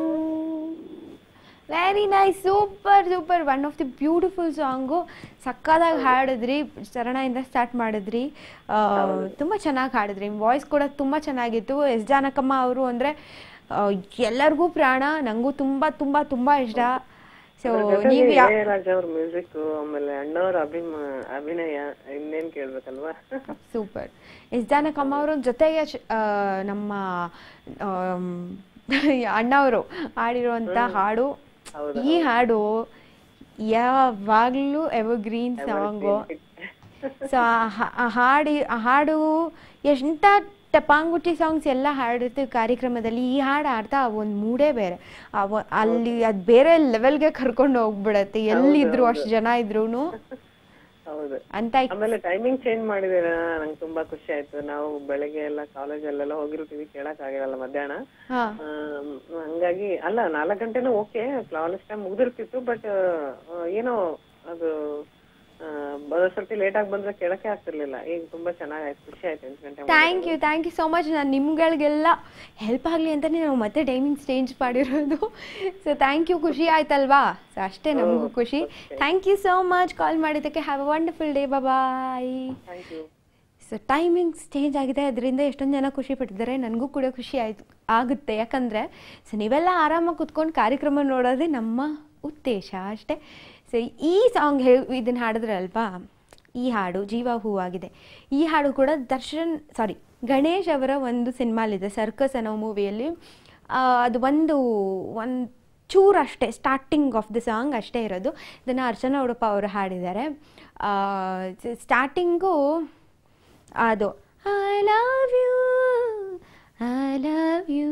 Speaker 1: Very nice super super one of the beautiful song ಸಕ್ಕದಾಗಿ ಹಾಡಿದ್ರಿ ಚರಣದಿಂದ ಸ್ಟಾರ್ಟ್ ಮಾಡಿದ್ರಿ ಆ, ತುಂಬ ಚೆನ್ನಾಗಿ ಹಾಡಿದ್ರಿ ವಾಯ್ಸ್ ಕೂಡ ತುಂಬ ಚೆನ್ನಾಗಿತ್ತು ಎಸ್ ಜಾನಕಮ್ಮ ಅವರು ಅಂದರೆ ಎಲ್ಲರಿಗೂ ಪ್ರಾಣ ನನಗೂ ತುಂಬ ತುಂಬ ತುಂಬ ಇಷ್ಟ ಸೊ
Speaker 2: ಜೊತೆಗೆ
Speaker 1: ನೀವು ಯಾ
Speaker 2: ಎ ರಾಜ ಅವ್ರ ಮ್ಯೂಸಿಕ್ ಆಮೇಲೆ ಅಣ್ಣವ್ರ ಅಭಿಮ ಅಭಿನಯ ಇನ್ನೇನ್ ಕೇಳ್ಬೇಕಲ್ವಾ
Speaker 1: ಸೂಪರ್ ಎಸ್ ಜಾನಕಮ್ಮ ಅವರು ಜೊತೆಗೆ ಶ್- ಆ, ನಮ್ಮ ಆಮ್, ಅಣ್ಣವರು ಹಾಡಿರುವಂಥ ಹಾಡು
Speaker 2: ಹೌದು,
Speaker 1: ಈ ಹಾಡು ಯಾವಾಗಲೂ ಎವರ್ಗ್ರೀನ್ ಸಾಂಗು ಸೊ ಆ ಹಾಡಿ ಆ ಹಾಡು ಎಂಥ ಟಪಾಂಗುಟಿ ಸಾಂಗ್ಸ್ ಎಲ್ಲ ಹಾಡಿರ್ತೀವಿ ಕಾರ್ಯಕ್ರಮದಲ್ಲಿ ಈ ಹಾಡು ಆಡ್ತಾ ಒಂದು ಮೂಡೇ ಬೇರೆ ಆ ಒ- ಅಲ್ಲಿ ಅದು ಬೇರೆ ಲೆವೆಲ್ಗೆ ಕರ್ಕೊಂಡು ಹೋಗ್ಬಿಡತ್ತೆ ಎಲ್ಲಿದ್ರು ಅಷ್ಟು ಜನ ಇದ್ರು
Speaker 2: ಹೌದು
Speaker 1: ಅಂತ
Speaker 2: ಆಮೇಲೆ ಟೈಮಿಂಗ್ ಚೇಂಜ್ ಮಾಡಿದೀರ ನಂಗೆ ತುಂಬಾ ಖುಷಿ ಆಯ್ತು ನಾವು ಬೆಳಗ್ಗೆ ಎಲ್ಲ ಕಾಲೇಜಲ್ಲೆಲ್ಲ ಹೋಗಿರ್ತೀವಿ ಕೇಳಕ್ ಆಗಿರಲ್ಲ ಮಧ್ಯಾಹ್ನ
Speaker 1: ಹಾ
Speaker 2: ಆಮ್, ಹಂಗಾಗಿ ಅಲ್ಲ ನಾಲ್ಕು ಗಂಟೆನೂ ಓಕೆ ಕಾಲೇಜ್ ಟೈಮ್ ಮುಗ್ದಿರ್ತಿತ್ತು ಬಟ್ ಏನೋ ಅದು ಆ, ಬರೋಸರ್ತಿ ಲೇಟ್ ಆಗಿ ಬಂದ್ರೆ ಕೇಳಕ್ಕೆ ಆಗ್ತಿರ್ಲಿಲ್ಲ ಈಗ ತುಂಬಾ ಚೆನ್ನಾಗಾಯ್ತು ಖುಷಿ ಆಯ್ತು ಎಂಟು ಗಂಟೆ
Speaker 1: thank you thank you so much ನಾನು ನಿಮ್ಗಳಿಗೆಲ್ಲ ಹೆಲ್ಪ್ ಆಗಲಿ ಅಂತಲೇ ನಾವು ಮತ್ತೆ ಟೈಮಿಂಗ್ ಚೇಂಜ್ ಮಾಡಿರೋದು ಸೊ ಥ್ಯಾಂಕ್ ಯು ಖುಷಿ ಆಯ್ತಲ್ವಾ ಸೊ ಅಷ್ಟೇ ನಮಗೂ ಖುಷಿ thank you so much call ಮಾಡಿದ್ದಕ್ಕೆ have a wonderful day bye
Speaker 2: thank you
Speaker 1: so timings change ಆಗಿದೆ ಅದರಿಂದ ಎಷ್ಟೊಂದು ಜನ ಖುಷಿ ಪಟ್ಟಿದ್ದಾರೆ ನನಗೂ ಕೂಡ ಖುಷಿ ಆಯ್ತು ಆಗುತ್ತೆ ಯಾಕಂದರೆ ಸೊ ನೀವೆಲ್ಲ ಆರಾಮಾಗಿ ಕುತ್ಕೊಂಡು ಕಾರ್ಯಕ್ರಮ ನೋಡೋದೇ ನಮ್ಮ ಉದ್ದೇಶ ಅಷ್ಟೇ ಸೊ ಈ ಸಾಂಗ್ ಹೇ ಇದನ್ನು ಹಾಡಿದ್ರಲ್ವಾ ಈ ಹಾಡು ಜೀವ ಹೂವಾಗಿದೆ ಈ ಹಾಡು ಕೂಡ ದರ್ಶನ್ ಸಾರಿ ಗಣೇಶ್ ಅವರ ಒಂದು ಸಿನಿಮಾಲಿದೆ ಸರ್ಕಸ್ ಅನ್ನೋ ಮೂವಿಯಲ್ಲಿ ಅದು ಒಂದು ಒಂದು ಚೂರು ಅಷ್ಟೇ ಸ್ಟಾರ್ಟಿಂಗ್ ಆಫ್ ದ ಸಾಂಗ್ ಅಷ್ಟೇ ಇರೋದು ಇದನ್ನು ಅರ್ಚನಾ ಉಡುಪ ಅವರು ಹಾಡಿದ್ದಾರೆ ಸ್ಟಾರ್ಟಿಂಗು ಅದು I love you I love you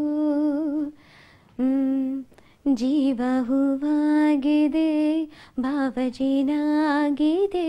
Speaker 1: ಜೀವ ಹೂವಾಗಿದೆ ಭಾವಜೀನಾಗಿದೆ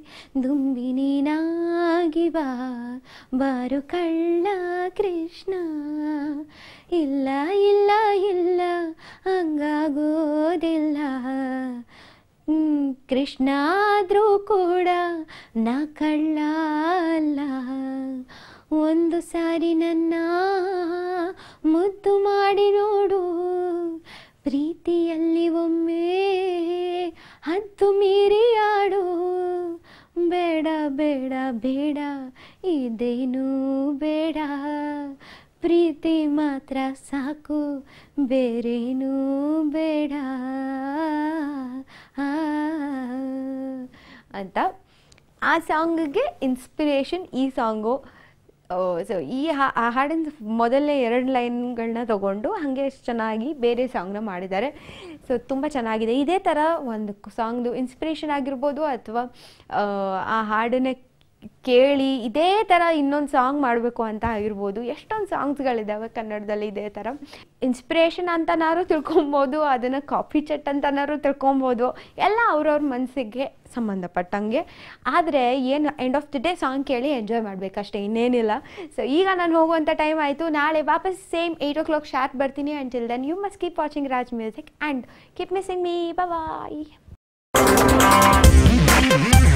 Speaker 1: ದುಂಬಿನಿನಾಗಿ ಬಾ ಬಾರು ಕಳ್ಳ ಕೃಷ್ಣ ಇಲ್ಲ ಇಲ್ಲ ಇಲ್ಲ ಹಂಗಾಗೋದಿಲ್ಲ ಹ್ಮ್, ಕೃಷ್ಣ ಆದ್ರೂ ಕೂಡ ನಾ ಕಳ್ಳ ಅಲ್ಲ ಒಂದು ಸಾರಿ ನನ್ನ ಮುದ್ದು ಮಾಡಿ ನೋಡು ಪ್ರೀತಿಯಲ್ಲಿ ಒಮ್ಮೆ ಹದ್ದು ಮೀರಿ ಆಡು ಬೇಡ ಬೇಡ ಬೇಡ ಇದೇನೂ ಬೇಡ ಪ್ರೀತಿ ಮಾತ್ರ ಸಾಕು ಬೇರೇನೂ ಬೇಡ ಆ, ಅಂತ ಆ ಸಾಂಗಿಗೆ ಇನ್ಸ್ಪಿರೇಷನ್ ಈ ಸಾಂಗು ಸೊ ಈ ಹಾ- ಆ ಹಾಡಿನ ಮೊದಲನೇ ಎರಡು ಲೈನ್ಗಳನ್ನ ತಗೊಂಡು ಹಾಗೆ ಎಷ್ಟು ಚೆನ್ನಾಗಿ ಬೇರೆ ಸಾಂಗ್ನ ಮಾಡಿದ್ದಾರೆ ಸೊ ತುಂಬ ಚೆನ್ನಾಗಿದೆ ಇದೇ ಥರ ಒಂದು ಸಾಂಗ್ದು ಇನ್ಸ್ಪಿರೇಷನ್ ಆಗಿರ್ಬೋದು ಅಥವಾ ಆ ಹಾಡನ್ನ ಕೇಳಿ ಇದೇ ಥರ ಇನ್ನೊಂದು ಸಾಂಗ್ ಮಾಡಬೇಕು ಅಂತ ಆಗಿರ್ಬೋದು ಎಷ್ಟೊಂದು ಸಾಂಗ್ಸ್ಗಳಿದ್ದಾವೆ ಕನ್ನಡದಲ್ಲಿ ಇದೇ ಥರ ಇನ್ಸ್ಪಿರೇಷನ್ ಅಂತನಾದ್ರು ತಿಳ್ಕೊಬೋದು ಅದನ್ನು ಕಾಫಿ ಚಟ್ ಅಂತನಾದ್ರು ತಿಳ್ಕೊಬೋದು ಎಲ್ಲ ಅವ್ರವ್ರ ಮನಸ್ಸಿಗೆ ಸಂಬಂಧಪಟ್ಟಂಗೆ ಆದರೆ ಏನು end of the day song ಕೇಳಿ ಎಂಜಾಯ್ ಮಾಡಬೇಕಷ್ಟೇ ಇನ್ನೇನಿಲ್ಲ ಸೊ ಈಗ ನಾನು ಹೋಗುವಂಥ ಟೈಮ್ ಆಯಿತು ನಾಳೆ ವಾಪಸ್ same eight o'clock sharp ಬರ್ತೀನಿ until then you must keep watching Raj music and keep missing me bye